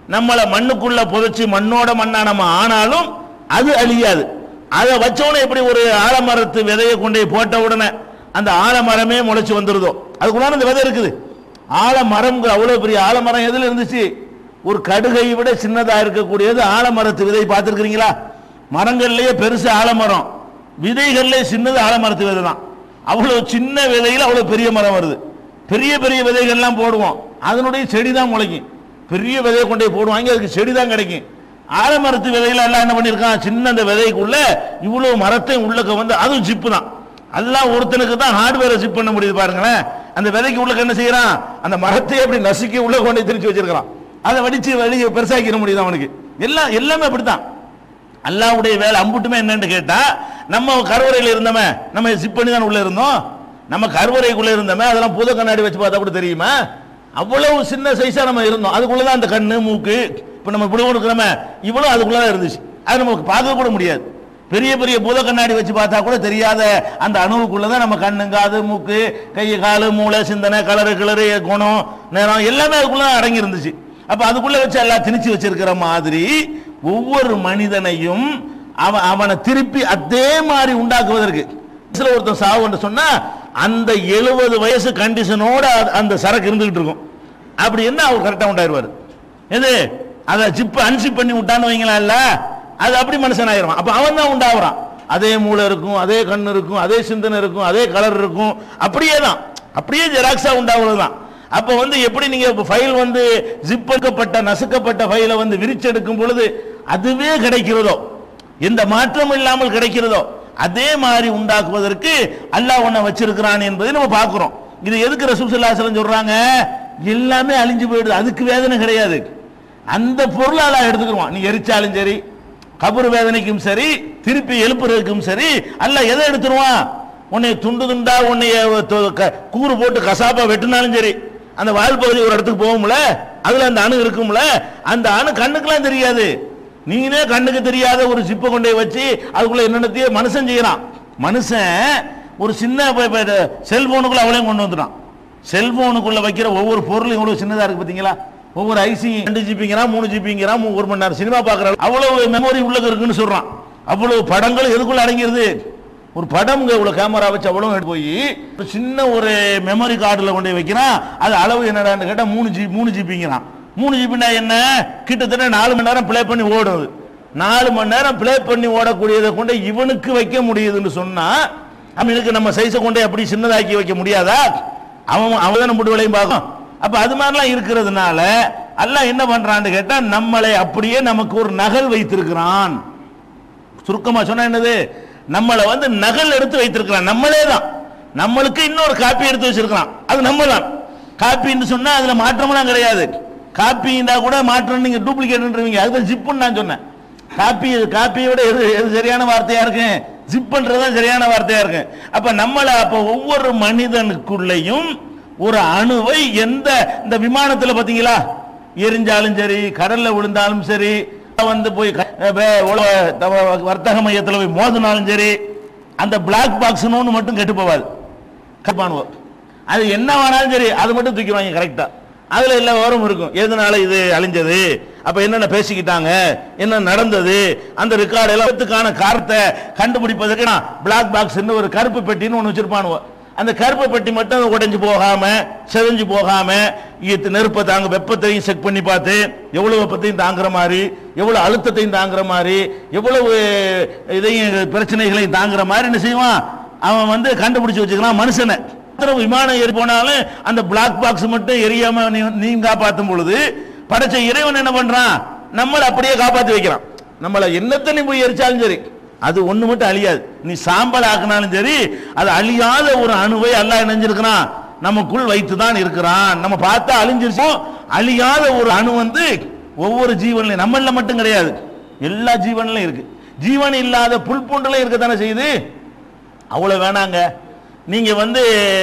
நம்மளை மண்ணுக்குள்ள புதைச்சி மண்ணோட மண்ணா நம்ம ஆனாலும் அது அழியாது அதை வச்சோடனே எப்படி ஒரு ஆலமரத்து விதையை கொண்டு போய் போட்ட உடனே அந்த ஆலமரமே முளைச்சு வந்துருதோ அதுக்குள்ளான அந்த விதை இருக்குது ஆலமரம்ங்கிற அவ்வளவு பெரிய ஆலமரம் எதுல இருந்துச்சு ஒரு கடுகை விட சின்னதா இருக்கக்கூடியது ஆலமரத்து விதை பார்த்துருக்கிறீங்களா மரங்கள்லயே பெருசு ஆலமரம் விதைகள்லயே சின்னது ஆலமரத்து விதை தான் அவ்வளவு சின்ன விதையில அவ்வளவு பெரிய மரம் வருது பெரிய பெரிய விதைகள்லாம் போடுவோம் அதனுடைய செடி தான் முளைக்கும் பெரிய விதையை கொண்டு போய் போடுவாங்க அதுக்கு செடி தான் கிடைக்கும் ஆலமரத்து விதையில எல்லாம் என்ன பண்ணியிருக்கான் சின்ன அந்த விதைக்குள்ள இவ்வளவு மரத்தையும் உள்ளக்க வந்து அதுவும் ஜிப்பு தான் எல்லாம் ஒருத்தனுக்கு தான் ஹார்ட்வேரை ஜிப் பண்ண முடியுது பாருங்களேன் அந்த விதைக்கு உள்ளக்க என்ன செய்யறான் அந்த மரத்தையே அப்படி நசுக்கி உள்ள கொண்டு போய் திரிச்சு வச்சிருக்கான் அதை வடிச்சு வெளியே பெருசாக்கிட முடியுது அவனுக்கு எல்லாம் எல்லாமே அப்படித்தான் அல்லாவுடைய வேலை அம்புட்டுமே என்னன்னு கேட்டா நம்ம கருவறையில் இருந்தோமே நம்ம ஜிப் பண்ணி தான் உள்ள இருந்தோம் நம்ம கருவறைக்குள்ள இருந்தோமே அதெல்லாம் புது கண்ணாடி வச்சு பார்த்தா கூட தெரியுமா அவ்வளவு சின்ன சைஸா நம்ம இருந்தோம் அதுக்குள்ளதான் அந்த கண்ணு மூக்கு இப்ப நம்ம இப்படி கொடுக்குறோமே இவ்வளவு அதுக்குள்ளதான் இருந்துச்சு அது நமக்கு பார்க்க கூட முடியாது பெரிய பெரிய பூத கண்ணாடி வச்சு பார்த்தா கூட தெரியாத அந்த அணுவுக்குள்ளதான் நம்ம கண்ணு காது மூக்கு கை காலு மூளை சிந்தனை கலரு கிளறு குணம் நேரம் எல்லாமே அதுக்குள்ள அடங்கி இருந்துச்சு அப்ப அதுக்குள்ள வச்சு எல்லாம் திணிச்சு வச்சிருக்கிற மாதிரி ஒவ்வொரு மனிதனையும் அவன் அவனை திருப்பி அதே மாதிரி உண்டாக்குவதற்கு சில ஒருத்தன் சாவுன்னு சொன்னா அந்த எழுபது வயசு கண்டிஷனோட அந்த சரக்கு இருந்துகிட்டு இருக்கும் அப்படி என்ன அவர் கரெக்டா உண்டாயிருவாரு எது அதை ஜிப் அன்சிப் பண்ணி விட்டான்னு வைங்களா இல்ல அது அப்படி மனுஷன் ஆயிரும் அப்ப அவன் தான் உண்டாகிறான் அதே மூளை இருக்கும் அதே கண் இருக்கும் அதே சிந்தனை இருக்கும் அதே கலர் இருக்கும் அப்படியே தான் அப்படியே ஜெராக்ஸா உண்டாகிறது தான் அப்ப வந்து எப்படி நீங்க ஃபைல் வந்து ஜிப்பக்கப்பட்ட நசுக்கப்பட்ட ஃபைலை வந்து விரிச்செடுக்கும் பொழுது அதுவே கிடைக்கிறதோ எந்த மாற்றமும் இல்லாமல் கிடைக்கிறதோ அதே மாதிரி உண்டாக்குவதற்கு அல்லாஹ் ஒன்ன வச்சிருக்கிறான் என்பதை நம்ம பார்க்கிறோம் இது எதுக்கு ரசூல் ஸல்லல்லாஹு அலைஹி வஸல்லம் சொல்றாங்க எல்லாமே அழிஞ்சு போயிடுது அதுக்கு வேதனை கிடையாது அந்த பொருளை அல்லாஹ் எடுத்துக்கிடுவான் நீ எரிச்சாலும் சரி கபர் வேதனைக்கும் சரி திருப்பி எழுப்புறதுக்கும் சரி அல்லாஹ் எதை எடுத்துருவான் உன்னை துண்டு துண்டா உன்னை தொ- க- கூறு போட்டு கசாப்பா வெட்டினாலும் சரி அந்த வால் பகுதி ஒரு இடத்துக்கு போகும்ல அதுல அந்த அணு இருக்கும்ல அந்த அணு கண்ணுக்கெல்லாம் தெரியாது நீனே கண்ணுக்கு தெரியாத ஒரு சிப்பை கொண்டே வச்சு அதுக்குள்ள என்னென்னத்தையே மனுஷன் செய்யறான் மனுஷன் ஒரு சின்ன செல்போனுக்குள்ள அவளையும் கொண்டு வந்துட்டான் செல்போனுக்குள்ள வைக்கிற ஒவ்வொரு பொருளும் எவ்வளவு சின்னதா இருக்கு பாத்தீங்களா ஒவ்வொரு ஐசி ரெண்டு ஜிபிங்கிறான் மூணு ஜிபிங்கிறான் ஒரு மணி நேரம் சினிமா பார்க்கற அவ்வளவு மெமரி உள்ளது இருக்குன்னு சொல்றான் அவ்வளவு படங்கள் எதுக்குள்ள அடங்கிருது ஒரு படம் இவ்வளவு கேமரா வச்சு அவ்வளவு எடுத்து போய் ஒரு சின்ன ஒரு மெமரி கார்டுல கொண்டு போய் வைக்கிறான் அது அளவு என்னடான்னு கேட்டா மூணு ஜி மூணு ஜிபிங்கிறான் மூணு ஜிபினா என்ன கிட்டத்தட்ட நாலு மணி நேரம் ப்ளே பண்ணி ஓடுது நாலு மணி நேரம் ப்ளே பண்ணி ஓடக்கூடியதை கொண்டு இவனுக்கு வைக்க முடியுதுன்னு சொன்னா அவனுக்கு நம்ம சைஸை கொண்டு அப்படி சின்னதாக்கி வைக்க முடியாதா அவன் அவன் தான் முடி விலையும் பார்க்கும் அப்ப அது மாதிரிலாம் இருக்கிறதுனால அல்லாஹ் என்ன பண்றான்னு கேட்டா நம்மளை அப்படியே நமக்கு ஒரு நகல் வைத்திருக்கிறான் சுருக்கமா சொன்னா என்னது நம்மளை வந்து நகல் எடுத்து வைத்திருக்கிறான் நம்மளே தான் நம்மளுக்கு இன்னொரு காப்பி எடுத்து வச்சிருக்கிறான் அது நம்ம தான் காப்பின்னு சொன்னா அதுல மாற்றமெல்லாம் கிடையாது காப்பின்னா கூட மாற்றம் நீங்க டூப்ளிகேட்ன்றீங்க அதுதான் ஜிப்புன்னு நான் சொன்னேன் காப்பி காப்பியை விட எது எது சரியான வார்த்தையா இருக்கு ஜிப்புன்றது தான் சரியான வார்த்தையா இருக்கு அப்ப நம்மள அப்ப ஒவ்வொரு மனிதனுக்குள்ளேயும் ஒரு அணுவை எந்த இந்த விமானத்துல பாத்தீங்களா எரிஞ்சாலும் சரி கடல்ல விழுந்தாலும் சரி வந்து போய் க- வே- உலக தவ- வர்த்தக மையத்தில் போய் மோதினாலும் சரி அந்த பிளாக் பாக்ஸ்னு ஒன்று மட்டும் கெட்டு போவாது கப்பானுவோம் அது என்ன வேணாலும் சரி அது மட்டும் தூக்கிடுவாங்க கரெக்டா அதுல எல்லா விவரமும் இருக்கும் எதனால இது அழிஞ்சது அப்ப என்னென்ன பேசிக்கிட்டாங்க என்ன நடந்தது அந்த ரெக்கார்டு எல்லாத்துக்கான காரணத்தை கண்டுபிடிப்பதற்கு நான் பிளாக் பாக்ஸ் ஒரு கருப்பு பெட்டின்னு ஒன்று வச்சிருப்பானுவோ அந்த கருப்பு பெட்டி மட்டும் உடைஞ்சு போகாம செதஞ்சு போகாம இது நெருப்பை தாங்க வெப்பத்தையும் செக் பண்ணி பார்த்து எவ்வளவு வெப்பத்தையும் தாங்குற மாதிரி எவ்வளவு அழுத்தத்தையும் தாங்குற மாதிரி எவ்வளவு இதையும் பிரச்சனைகளையும் தாங்குற மாதிரி என்ன செய்வான் அவன் வந்து கண்டுபிடிச்சு வச்சுக்கலாம் மனுஷனை எத்தனை விமானம் ஏறி போனாலும் அந்த பிளாக் பாக்ஸ் மட்டும் எரியாம நீ- நீ காப்பாத்தும் பொழுது படைச்ச இறைவன் என்ன பண்றான் நம்மளை அப்படியே காப்பாத்தி வைக்கிறான் நம்மளை என்னத்தை நீ போய் எரிச்சாலும் சரி அது ஒண்ணு மட்டும் அழியாது நீ சாம்பல் ஆக்கினாலும் சரி அது அழியாத ஒரு அணுவை அல்லாஹ் இணைஞ்சிருக்கிறான் நமக்குள் வைத்து தான் இருக்கிறான் நம்ம பார்த்தா அழிஞ்சிருச்சோம் அழியாத ஒரு அணு வந்து ஒவ்வொரு ஜீவன்லையும் நம்மள மட்டும் கிடையாது எல்லா ஜீவன்லையும் இருக்கு ஜீவன் இல்லாத புல் பூண்டுலையும் இருக்கத்தானே செய்யுது அவ்வளவு வேணாங்க நீங்க வந்து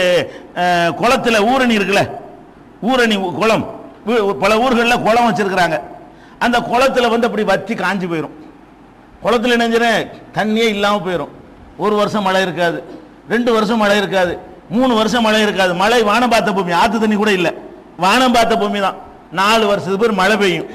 அஹ், குளத்துல ஊரணி இருக்குல்ல ஊரணி ஊ- குளம் ஊ- பல ஊர்களில் குளம் வச்சிருக்கிறாங்க அந்த குளத்துல வந்து அப்படி வத்தி காஞ்சு போயிடும் குளத்துல நினைஞ்சிரு தண்ணியே இல்லாம போயிடும் ஒரு வருஷம் மழை இருக்காது ரெண்டு வருஷம் மழை இருக்காது மூணு வருஷம் மழை இருக்காது மழை வானம் பார்த்த பூமி ஆத்து தண்ணி கூட இல்லை வானம் பார்த்த பூமி தான் நாலு வருஷத்துக்கு பேர் மழை பெய்யும்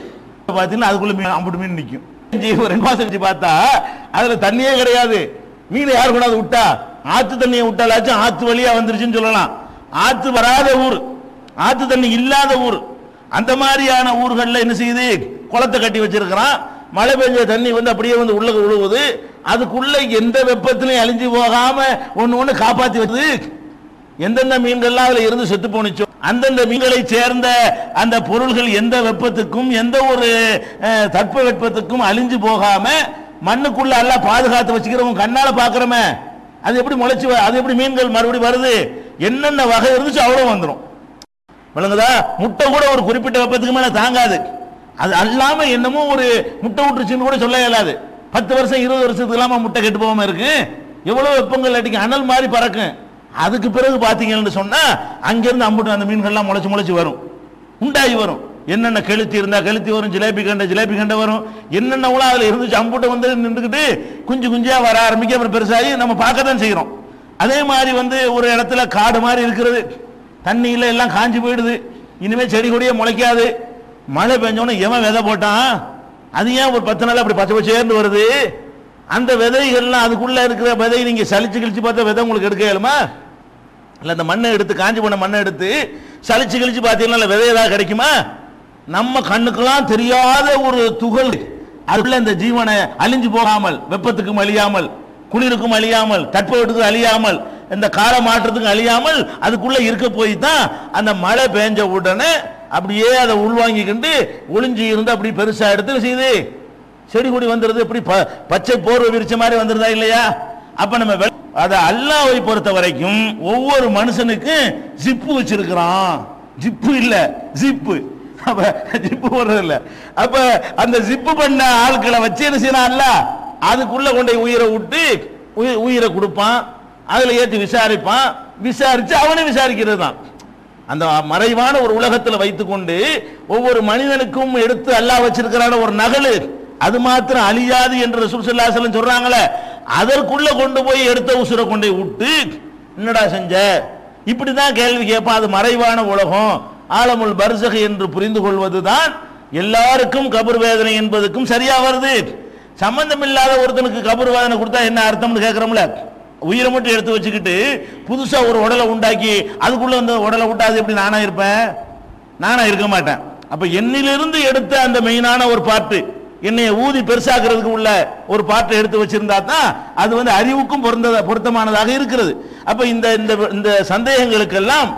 பார்த்தீங்கன்னா அதுக்குள்ள மீன் அம்புட்டு மீன் நிற்கும் ஒரு ரெண்டு மாசம் கழிச்சு பார்த்தா அதுல தண்ணியே கிடையாது மீன் யார் கொண்டாந்து விட்டா ஆத்து தண்ணியை விட்டாலாச்சும் ஆத்து வழியா வந்துருச்சுன்னு சொல்லலாம் ஆத்து வராத ஊர் ஆத்து தண்ணி இல்லாத ஊர் அந்த மாதிரியான ஊர்கள்ல என்ன செய்யுது குளத்தை கட்டி வச்சிருக்கிறான் மழை பெஞ்ச தண்ணி வந்து அப்படியே வந்து உள்ள விழுவுது அதுக்குள்ள எந்த வெப்பத்திலையும் அழிஞ்சு போகாம ஒண்ணு ஒண்ணு காப்பாத்தி வருது எந்தெந்த மீன்கள்லாம் அதுல இருந்து செத்து போனுச்சோ அந்தந்த மீன்களை சேர்ந்த அந்த பொருள்கள் எந்த வெப்பத்துக்கும் எந்த ஒரு அஹ், தட்ப வெப்பத்துக்கும் அழிஞ்சு போகாம மண்ணுக்குள்ள எல்லாம் பாதுகாத்து வச்சுக்கிறவங்க கண்ணால பாக்குறோமே அது எப்படி முளைச்சு வ- அது எப்படி மீன்கள் மறுபடியும் வருது என்னென்ன வகை இருந்துச்சு அவ்வளவு வந்துடும் விளங்குதா முட்டை கூட ஒரு குறிப்பிட்ட வெப்பத்துக்கு மேல தாங்காது அது அல்லாம என்னமோ ஒரு முட்டை விட்டுருச்சுன்னு கூட சொல்ல இயலாது பத்து வருஷம் இருபது வருஷத்துக்கு இல்லாம முட்டை கெட்டு போகாம இருக்கு எவ்வளவு வெப்பங்கள் அடிக்கும் அனல் மாதிரி பறக்கும் அதுக்கு பிறகு பாத்தீங்கன்னு சொன்னா அங்கிருந்து அம்புட்டு அந்த மீன்கள்லாம் முளைச்சு முளைச்சு வரும் உண்டாகி வரும் என்னென்ன கெளுத்தி இருந்தா கெளுத்தி வரும் ஜிலேபி கண்டை ஜிலேபி கண்டை வரும் என்னென்ன உலா அதுல இருந்துச்சு அம்புட்டு வந்து நின்றுக்கிட்டு குஞ்சு குஞ்சா வர ஆரம்பிக்க அப்புறம் பெருசாகி நம்ம பார்க்க தான் செய்கிறோம் அதே மாதிரி வந்து ஒரு இடத்துல காடு மாதிரி இருக்கிறது தண்ணியில எல்லாம் காஞ்சு போயிடுது இனிமே செடி கொடியே முளைக்காது மழை பெஞ்சோன்னு எவன் விதை போட்டான் அது ஏன் ஒரு பத்து நாள் அப்படி பச்சை பச்சேர்ந்து வருது அந்த விதைகள்லாம் அதுக்குள்ள இருக்கிற விதை நீங்க சலிச்சு கிழிச்சு பார்த்தா விதை உங்களுக்கு எடுக்க இயலுமா இல்ல இந்த மண்ணை எடுத்து காஞ்சி போன மண்ணை எடுத்து சலிச்சு கிழிச்சு பார்த்தீங்கன்னா இல்ல விதை ஏதாவது கிடைக்குமா நம்ம கண்ணுக்கெல்லாம் தெரியாத ஒரு துகள் அதுக்குள்ள இந்த ஜீவனை அழிஞ்சு போகாமல் வெப்பத்துக்கும் அழியாமல் குளிருக்கும் அழியாமல் தட்பவெட்டுக்கும் அழியாமல் இந்த கால மாற்றத்துக்கும் அழியாமல் அதுக்குள்ள இருக்க போய் தான் அந்த மழை பெஞ்ச உடனே அப்படியே அதை உள்வாங்கிக்கிண்டு ஒளிஞ்சு இருந்து அப்படி பெருசா எடுத்து செய்யுது செடி கொடி வந்துருது இப்படி ப- பச்சை போர்வை விரிச்ச மாதிரி வந்துருதா இல்லையா அப்ப நம்ம வெ- அத அல்லாவை பொறுத்த வரைக்கும் ஒவ்வொரு மனுஷனுக்கும் ஜிப்பு வச்சிருக்கிறான் ஜிப்பு இல்ல ஜிப்பு அப்ப ஜிப்பு போடுறது இல்ல அப்ப அந்த ஜிப்பு பண்ண ஆட்களை வச்சு என்ன செய்யறான்ல அதுக்குள்ள கொண்டு போய் உயிரை விட்டு உயி- உயிரை கொடுப்பான் அதுல ஏத்தி விசாரிப்பான் விசாரிச்சு அவனை விசாரிக்கிறது தான் அந்த மறைவான ஒரு உலகத்தில் வைத்துக்கொண்டு ஒவ்வொரு மனிதனுக்கும் எடுத்து அல்லாஹ் வச்சிருக்கிறான ஒரு நகலு அது மாத்திரம் அழியாது என்று ரசூல் ஸல்லல்லாஹு அலைஹி வஸல்லம் சொல்றாங்களே அதற்குள்ள கொண்டு போய் எடுத்த உசுரை கொண்டு போய் விட்டு என்னடா செஞ்ச இப்படிதான் கேள்வி கேட்பான் அது மறைவான உலகம் ஆலமுல் பர்சக என்று புரிந்து கொள்வதுதான் எல்லாருக்கும் கபர் வேதனை என்பதுக்கும் சரியா வருது சம்பந்தம் இல்லாத ஒருத்தனுக்கு கபர் வேதனை கொடுத்தா என்ன அர்த்தம்னு கேட்கிறோம்ல உயிரை மட்டும் எடுத்து வச்சுக்கிட்டு புதுசா ஒரு உடலை உண்டாக்கி அதுக்குள்ள வந்து உடலை விட்டா அது எப்படி நானா இருப்பேன் நானா இருக்க மாட்டேன் அப்ப என்னிலிருந்து எடுத்த அந்த மெயினான ஒரு பாட்டு என்னைய ஊதி பெருசாக்குறதுக்கு உள்ள ஒரு பாட்டை எடுத்து வச்சிருந்தா தான் அது வந்து அறிவுக்கும் பொருந்த பொருத்தமானதாக இருக்கிறது அப்ப இந்த இந்த இந்த சந்தேகங்களுக்கெல்லாம்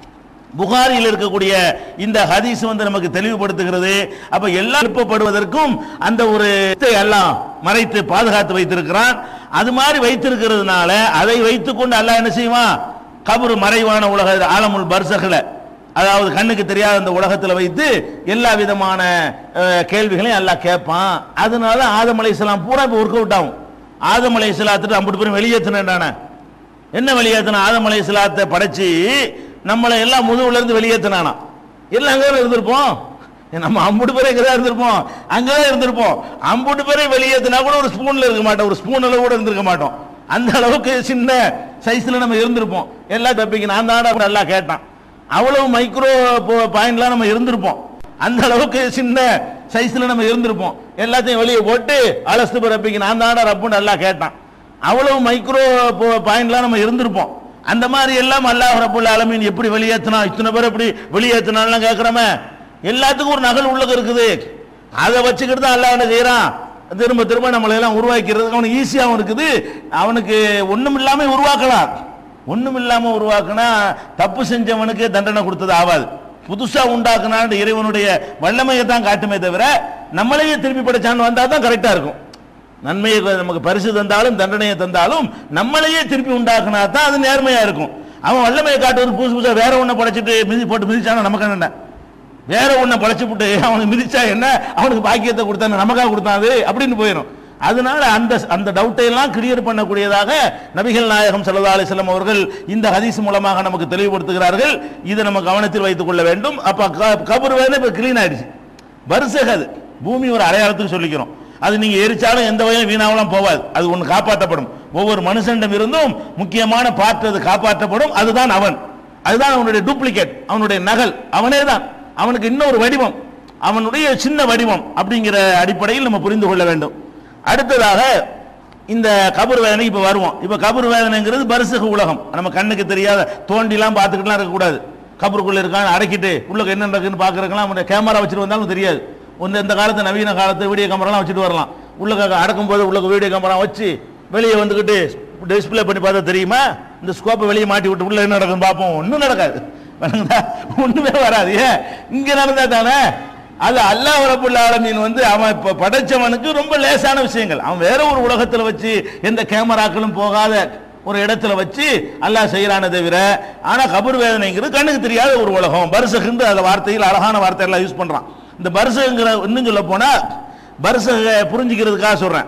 புகாரில் இருக்கக்கூடிய இந்த ஹதீஸ் வந்து நமக்கு தெளிவுபடுத்துகிறது அப்ப எல்லாம் எழுப்பப்படுவதற்கும் அந்த ஒரு இதை எல்லாம் மறைத்து பாதுகாத்து வைத்திருக்கிறான் அது மாதிரி வைத்திருக்கிறதுனால அதை வைத்துக்கொண்டு அல்லாஹ் என்ன செய்வான் கபரு மறைவான உலக ஆலமுல் பர்சகல அதாவது கண்ணுக்கு தெரியாத அந்த உலகத்துல வைத்து எல்லா விதமான அஹ், கேள்விகளையும் அல்லாஹ் கேட்பான் அதனால ஆதம் அலைஹிஸ்ஸலாம் பூரா இப்போ ஒர்க் அவுட் ஆகும் ஆதம் அலைஹிஸ்ஸலாத்துட்டு அம்புட்டு பேரும் வெளியேற்றினானே என்ன வெளியேற்றின ஆதம் அலைஹிஸ்ஸலாத்தை படைச்சு நம்மளை எல்லாம் முதுகுல இருந்து வெளியேற்றினானா எல்லாம் அங்கே இருந்திருப்போம் நம்ம அம்புட்டு பேரே இங்கே தான் இருந்திருப்போம் அங்கே தான் இருந்திருப்போம் அம்புட்டு பேரே வெளியேற்றினா கூட ஒரு ஸ்பூன்ல இருக்க மாட்டோம் ஒரு ஸ்பூன் அளவு கூட இருந்திருக்க மாட்டோம் அந்த அளவுக்கு சின்ன சைஸ்ல நம்ம இருந்திருப்போம் எல்லாம் தப்பிக்கு நான் தான் நல்லா கேட்டான் அவ்வளவு மைக்ரோ பாயிண்ட்லாம் நம்ம இருந்திருப்போம் அந்த அளவுக்கு சின்ன சைஸ்ல நம்ம இருந்திருப்போம் எல்லாத்தையும் வெளியே போட்டு அலஸ்து பிறப்பிக்கு நான் தானே ரப்புன்னு நல்லா கேட்டான் அவ்வளவு மைக்ரோ பாயிண்ட்லாம் நம்ம இருந்திருப்போம் அந்த மாதிரி எல்லாம் அல்லாஹ் ரப்புல் ஆலமீன் எப்படி வெளியேற்றினா இத்தனை பேர் எப்படி வெளியேற்றினாலும் கேட்கிறோமே எல்லாத்துக்கும் ஒரு நகல் உள்ளக இருக்குது அதை வச்சுக்கிட்டு தான் அல்லாஹ் என்ன செய்யறான் திரும்ப திரும்ப நம்மளை எல்லாம் உருவாக்கிறதுக்கு அவனுக்கு ஈஸியாகவும் இருக்குது அவனுக்கு ஒண்ணும் இல்லாம உருவாக்கலாம் ஒண்ணும் இல்லாம உருவாக்குனா தப்பு செஞ்சவனுக்கு தண்டனை கொடுத்தது ஆகாது புதுசா உண்டாக்குனான்னு இறைவனுடைய வல்லமையை தான் காட்டுமே தவிர நம்மளையே திருப்பி படைச்சான்னு வந்தா தான் கரெக்டா இருக்கும் நன்மையை நமக்கு பரிசு தந்தாலும் தண்டனையை தந்தாலும் நம்மளையே திருப்பி உண்டாக்குனா தான் அது நேர்மையா இருக்கும் அவன் வல்லமையை காட்டுவது புதுசு புதுசா வேற ஒண்ணை படைச்சிட்டு மிதி போட்டு மிதிச்சானா நமக்கு என்ன வேற ஒண்ணை படைச்சு விட்டு அவனுக்கு மிதிச்சா என்ன அவனுக்கு பாக்கியத்தை கொடுத்தானே நமக்காக கொடுத்தான் அது அப்படின்னு போயிடும் அதனால அந்த அந்த டவுட்டை எல்லாம் கிளியர் பண்ணக்கூடியதாக நபிகள் நாயகம் ஸல்லல்லாஹு அலைஹி வஸல்லம் அவர்கள் இந்த ஹதீஸ் மூலமாக நமக்கு தெளிவுபடுத்துகிறார்கள் இதை நம்ம கவனத்தில் வைத்துக் கொள்ள வேண்டும் அப்ப க- கபர் வேணும் இப்ப கிளீன் ஆயிடுச்சு வருஷக அது பூமி ஒரு அடையாளத்துக்கு சொல்லிக்கிறோம் அது நீங்க எரிச்சாலும் எந்த வகையும் வீணாவெல்லாம் போவாது அது ஒன்று காப்பாற்றப்படும் ஒவ்வொரு மனுஷனிடம் இருந்தும் முக்கியமான பாட்டு அது காப்பாற்றப்படும் அதுதான் அவன் அதுதான் அவனுடைய டூப்ளிகேட் அவனுடைய நகல் அவனே தான் அவனுக்கு இன்னொரு வடிவம் அவனுடைய சின்ன வடிவம் அப்படிங்கிற அடிப்படையில் நம்ம புரிந்து கொள்ள வேண்டும் அடுத்ததாக இந்த கபர் வேதனை இப்ப வருவோம் இப்ப கபர் வேதனைங்கிறது பரிசுக உலகம் நம்ம கண்ணுக்கு தெரியாத தோண்டிலாம் பார்த்துக்கிட்டுலாம் இருக்கக்கூடாது கபருக்குள்ள இருக்கான் அடக்கிட்டு உள்ள என்ன நடக்குன்னு பார்க்கறதுக்கெல்லாம் அவனுடைய கேமரா வச்சுட்டு வந்தாலும் தெரியாது ஒன்று இந்த காலத்து நவீன காலத்து வீடியோ கேமராலாம் வச்சுட்டு வரலாம் உள்ள க- அடக்கும் போது உள்ள வீடியோ கேமரா வச்சு வெளியே வந்துக்கிட்டு டிஸ்ப்ளே பண்ணி பார்த்தா தெரியுமா இந்த ஸ்கோப்பை வெளியே மாட்டி விட்டு உள்ள என்ன நடக்குன்னு பார்ப்போம் ஒன்றும் நடக்காது வணங்குதா? ஒண்ணுமே வராது ஏன் இங்க நடந்தா தானே அது அல்லாஹ் ரப்புல் ஆலமீன் வந்து அவன் இப்ப படைச்சவனுக்கு ரொம்ப லேசான விஷயங்கள் அவன் வேற ஒரு உலகத்துல வச்சு எந்த கேமராக்களும் போகாத ஒரு இடத்துல வச்சு அல்லாஹ் செய்யறானே தவிர ஆனா கபர் வேதனைங்கிறது கண்ணுக்கு தெரியாத ஒரு உலகம் பரிசகுன்னு அந்த வார்த்தையில் அழகான வார்த்தை எல்லாம் யூஸ் பண்றான் இந்த பரிசகுங்கிற இன்னும் சொல்ல போனா பரிசக புரிஞ்சுக்கிறதுக்காக சொல்றேன்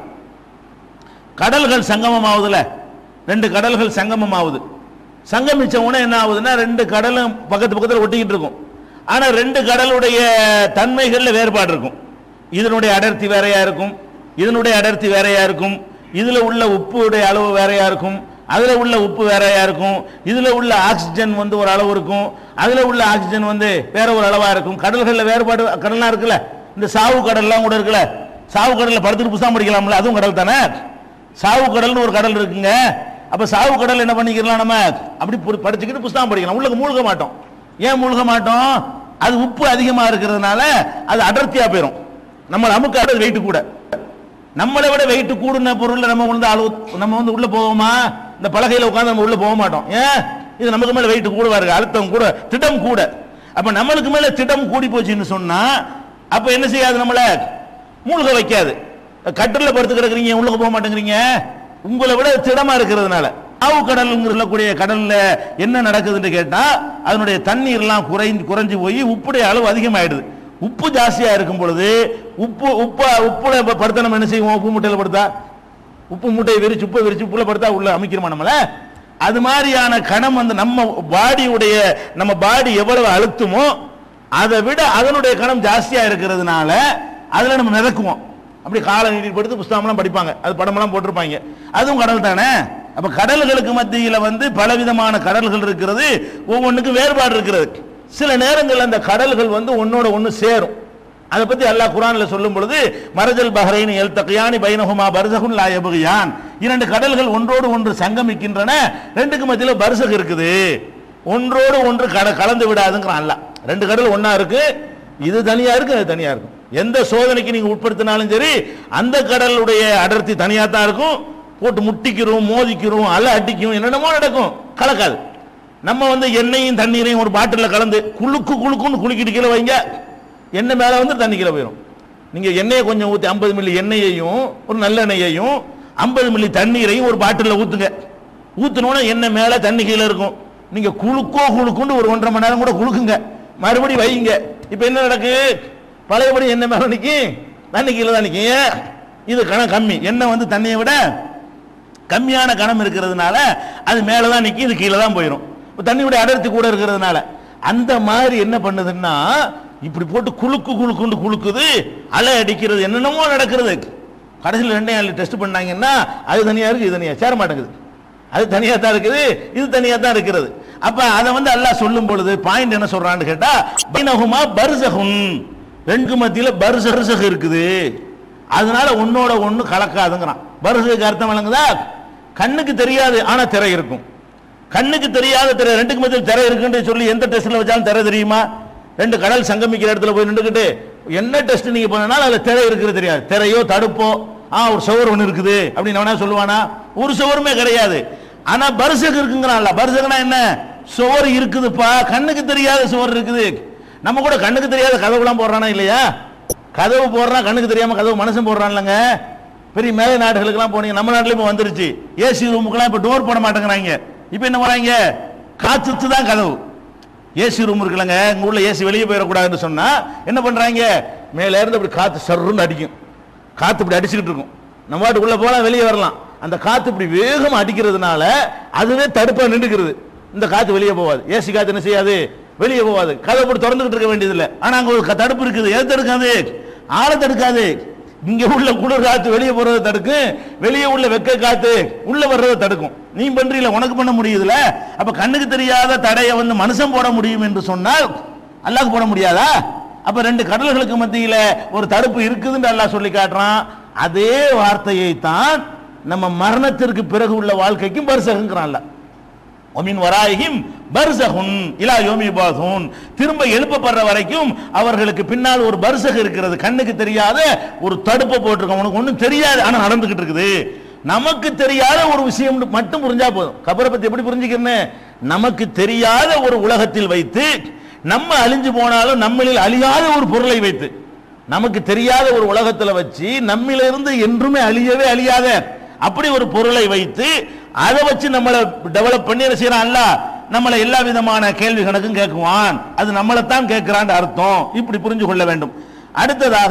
கடல்கள் சங்கமம் ஆகுதுல ரெண்டு கடல்கள் சங்கமம் ஆகுது சங்கமிச்ச உடனே என்ன ஆகுதுன்னா ரெண்டு கடலும் பக்கத்து பக்கத்தில் ஒட்டிக்கிட்டு இருக்கும் ஆனா ரெண்டு கடலுடைய தன்மைகள்ல வேறுபாடு இருக்கும் இதனுடைய அடர்த்தி வேறையா இருக்கும் இதனுடைய அடர்த்தி வேறையா இருக்கும் இதுல உள்ள உப்புடைய அளவு வேறையா இருக்கும் அதுல உள்ள உப்பு வேறையா இருக்கும் இதுல உள்ள ஆக்சிஜன் வந்து ஒரு அளவு இருக்கும் அதுல உள்ள ஆக்சிஜன் வந்து வேற ஒரு அளவா இருக்கும் கடல்கள்ல வேறுபாடு கடல்லாம் இருக்குல்ல இந்த சாவு கடல்லாம் கூட இருக்குல்ல சாவு கடல்ல படுத்துட்டு புத்தகம் படிக்கலாம்ல அதுவும் கடல் தானே சாவு கடல்னு ஒரு கடல் இருக்குங்க அப்ப சாவு கடல் என்ன பண்ணிக்கலாம் நம்ம அப்படி பு- படிச்சுக்கிட்டு புஸ்தகம் படிக்கலாம் உள்ள மூழ்க மாட்டோம் ஏன் மூழ்க மாட்டோம் அது உப்பு அதிகமா இருக்கிறதுனால அது அடர்த்தியா போயிடும் நம்ம நமக்கு அது வெயிட் கூட நம்மளை விட வெயிட் கூடுன பொருள்ல நம்ம வந்து அளவு நம்ம வந்து உள்ள போவோமா இந்த பலகையில உட்கார்ந்து நம்ம உள்ள போக மாட்டோம் ஏன் இது நமக்கு மேல வெயிட் கூடவா இருக்கு அழுத்தம் கூட திடம் கூட அப்ப நம்மளுக்கு மேல திடம் கூடி போச்சுன்னு சொன்னா அப்ப என்ன செய்யாது நம்மள மூழ்க வைக்காது கட்டில படுத்து கிடக்குறீங்க உள்ள போக மாட்டேங்கிறீங்க உங்களை விட திடமா இருக்கிறதுனால ஆவு கடல் சொல்லக்கூடிய கடல்ல என்ன நடக்குதுன்னு கேட்டா அதனுடைய தண்ணீர்லாம் குறைஞ்சு குறைஞ்சு போய் உப்புடைய அளவு அதிகமாயிடுது உப்பு ஜாஸ்தியா இருக்கும் பொழுது உப்பு உப்பு உப்புல ப- படுத்தா நம்ம என்ன செய்வோம் உப்பு மூட்டையில படுத்தா உப்பு மூட்டையை விரிச்சு உப்பை விரிச்சு உப்புல படுத்தா உள்ள அமைக்கிறோமா நம்மள அது மாதிரியான கணம் வந்து நம்ம பாடியுடைய நம்ம பாடி எவ்வளவு அழுத்துமோ அதை விட அதனுடைய கணம் ஜாஸ்தியா இருக்கிறதுனால அதுல நம்ம மிதக்குவோம் அப்படி காலை நீட்டி படுத்து புஸ்தகம்லாம் படிப்பாங்க அது படமெல்லாம் போட்டிருப்பாங்க அதுவும் கடல் தானே அப்ப கடல்களுக்கு மத்தியில வந்து பலவிதமான கடல்கள் இருக்கிறது ஒவ்வொன்றுக்கும் வேறுபாடு இருக்கிறது சில நேரங்கள் அந்த கடல்கள் வந்து ஒன்னோட ஒன்று சேரும் அதை பத்தி அல்லாஹ் குரான்ல சொல்லும் பொழுது மரஜல் பஹ்ரைன் எல் தகையானி பைனஹுமா பர்சகுன் லா யபகியான் இரண்டு கடல்கள் ஒன்றோடு ஒன்று சங்கமிக்கின்றன ரெண்டுக்கு மத்தியில பர்சக் இருக்குது ஒன்றோடு ஒன்று கல கலந்து விடாதுங்கிறான் அல்லாஹ் ரெண்டு கடல் ஒண்ணா இருக்கு இது தனியா இருக்கு அது தனியா இருக்கும் எந்த சோதனைக்கு நீங்க உட்படுத்தினாலும் சரி அந்த கடலுடைய அடர்த்தி தனியா தான் இருக்கும் போட்டு முட்டிக்கிறோம் மோதிக்கிறோம் அலை அடிக்கும் என்னென்னமோ நடக்கும் கலக்காது நம்ம வந்து எண்ணெயும் தண்ணீரையும் ஒரு பாட்டில்ல கலந்து குளுக்கு குளுக்குன்னு குலுக்கிட்டு கீழே வைங்க எண்ணெய் மேல வந்து தண்ணி கீழே போயிடும் நீங்க எண்ணெயை கொஞ்சம் ஊத்தி ஐம்பது மில்லி எண்ணெயையும் ஒரு நல்லெண்ணெயையும் ஐம்பது மில்லி தண்ணீரையும் ஒரு பாட்டில்ல ஊத்துங்க ஊத்துனோட எண்ணெய் மேல தண்ணி கீழே இருக்கும் நீங்க குளுக்கோ குளுக்குன்னு ஒரு ஒன்றரை மணி நேரம் கூட குளுக்குங்க மறுபடியும் வைங்க இப்ப என்ன நடக்கு பழையபடி எண்ணெய் மேல நிக்கும் தண்ணி கீழே தான் நிக்கும் ஏன்? இது கணம் கம்மி எண்ணெய் வந்து தண்ணியை விட கம்மியான கணம் இருக்கிறதுனால அது மேலே தான் நிற்கி இது கீழே தான் போயிடும் இப்ப தண்ணியுடைய அடர்த்தி கூட இருக்கிறதுனால அந்த மாதிரி என்ன பண்ணுதுன்னா இப்படி போட்டு குலுக்கு குலுக்குண்டு குலுக்குது அலை அடிக்கிறது என்னென்னமோ நடக்கிறது கடைசியில் ரெண்டையும் அள்ளி டெஸ்ட் பண்ணாங்கன்னா அது தனியா இருக்கு இது தனியா சேர மாட்டேங்குது அது தனியா தான் இருக்குது இது தனியா தான் இருக்கிறது அப்ப அதை வந்து அல்லாஹ் சொல்லும் பொழுது பாயிண்ட் என்ன சொல்றான்னு கேட்டா பைனஹுமா பர்சகுன் ரெண்டு மத்தியில பர்சகர்சக இருக்குது அதனால உன்னோட ஒண்ணு கலக்காதுங்கிறான் பர்சகுக்கு அர்த்தம் வழங்குதா கண்ணுக்கு தெரியாது ஆனா திரை இருக்கும் கண்ணுக்கு தெரியாத திரை ரெண்டுக்கு மத்தியில் திரை இருக்குன்னு சொல்லி எந்த டெஸ்ட்ல வச்சாலும் திரை தெரியுமா ரெண்டு கடல் சங்கமிக்கிற இடத்துல போய் நின்றுக்கிட்டு என்ன டெஸ்ட் நீங்க பண்ணனாலும் அதுல திரை இருக்கிறது தெரியாது திரையோ தடுப்போ ஆ ஒரு சுவர் ஒன்று இருக்குது அப்படின்னு அவனா சொல்லுவானா ஒரு சுவருமே கிடையாது ஆனா பரிசகு இருக்குங்கிறான்ல பரிசகுனா என்ன சுவர் இருக்குதுப்பா கண்ணுக்கு தெரியாத சுவர் இருக்குது நம்ம கூட கண்ணுக்கு தெரியாத கதவுலாம் போடுறானா இல்லையா கதவு போடுறான் கண்ணுக்கு தெரியாம கதவு மனுஷன் போடுறான்லங்க பெரிய மேலை நாடுகளுக்கெல்லாம் போனீங்க நம்ம நாட்டிலும் இப்போ வந்துருச்சு ஏசி ரூமுக்கெல்லாம் இப்போ டோர் போட மாட்டேங்கிறாங்க இப்போ என்ன பண்ணாங்க காத்துத்து தான் கதவு ஏசி ரூம் இருக்குல்லங்க எங்க ஊர்ல ஏசி வெளியே போயிடக்கூடாதுன்னு சொன்னா என்ன பண்றாங்க மேல இருந்து அப்படி காத்து சர்ருன்னு அடிக்கும் காத்து இப்படி அடிச்சுக்கிட்டு இருக்கும் நம்ம வாட்டுக்குள்ள போலாம் வெளியே வரலாம் அந்த காத்து இப்படி வேகமா அடிக்கிறதுனால அதுவே தடுப்பா நின்றுக்கிறது இந்த காத்து வெளியே போகாது ஏசி காத்து என்ன செய்யாது வெளியே போகாது கதை போட்டு திறந்துகிட்டு இருக்க வேண்டியதில்லை ஆனா அங்க ஒரு க- தடுப்பு இருக்குது எது தடுக்காது ஆளை தடுக்காது இங்க உள்ள குளிர் காத்து வெளியே போறதை தடுக்கும் வெளியே உள்ள வெக்க காத்து உள்ள வர்றதை தடுக்கும் நீ பண்றீல உனக்கு பண்ண முடியுதுல அப்ப கண்ணுக்கு தெரியாத தடையை வந்து மனுஷன் போட முடியும் என்று சொன்னால் அல்லாஹ்க்கு போட முடியாதா அப்ப ரெண்டு கடல்களுக்கு மத்தியில ஒரு தடுப்பு இருக்குதுன்னு அல்லாஹ் சொல்லி காட்டுறான் அதே வார்த்தையை தான் நம்ம மரணத்திற்கு பிறகு உள்ள வாழ்க்கைக்கும் பரிசகுங்கிறான்ல ஒமின் வராயியும் பர்சகுன் இலா யோமி பாசூன் திரும்ப எழுப்பப்படுற வரைக்கும் அவர்களுக்கு பின்னால் ஒரு பர்சகு இருக்கிறது கண்ணுக்கு தெரியாத ஒரு தடுப்பை போட்டிருக்கோம் உனக்கு ஒன்றும் தெரியாது ஆனா நடந்துகிட்டு இருக்குது நமக்கு தெரியாத ஒரு விஷயம் மட்டும் புரிஞ்சா போதும் கபரை பத்தி எப்படி புரிஞ்சுக்கிறேன்னு நமக்கு தெரியாத ஒரு உலகத்தில் வைத்து நம்ம அழிஞ்சு போனாலும் நம்மளில் அழியாத ஒரு பொருளை வைத்து நமக்கு தெரியாத ஒரு உலகத்துல வச்சு நம்மிலிருந்து என்றுமே அழியவே அழியாத அப்படி ஒரு பொருளை வைத்து அதை வச்சு நம்மளை டெவலப் பண்ணி என்ன செய்யறான் அல்ல நம்மளை எல்லா விதமான கேள்வி கணக்கும் கேட்குவான் அது நம்மளைத்தான் கேட்கிறான் அர்த்தம் இப்படி புரிஞ்சு கொள்ள வேண்டும் அடுத்ததாக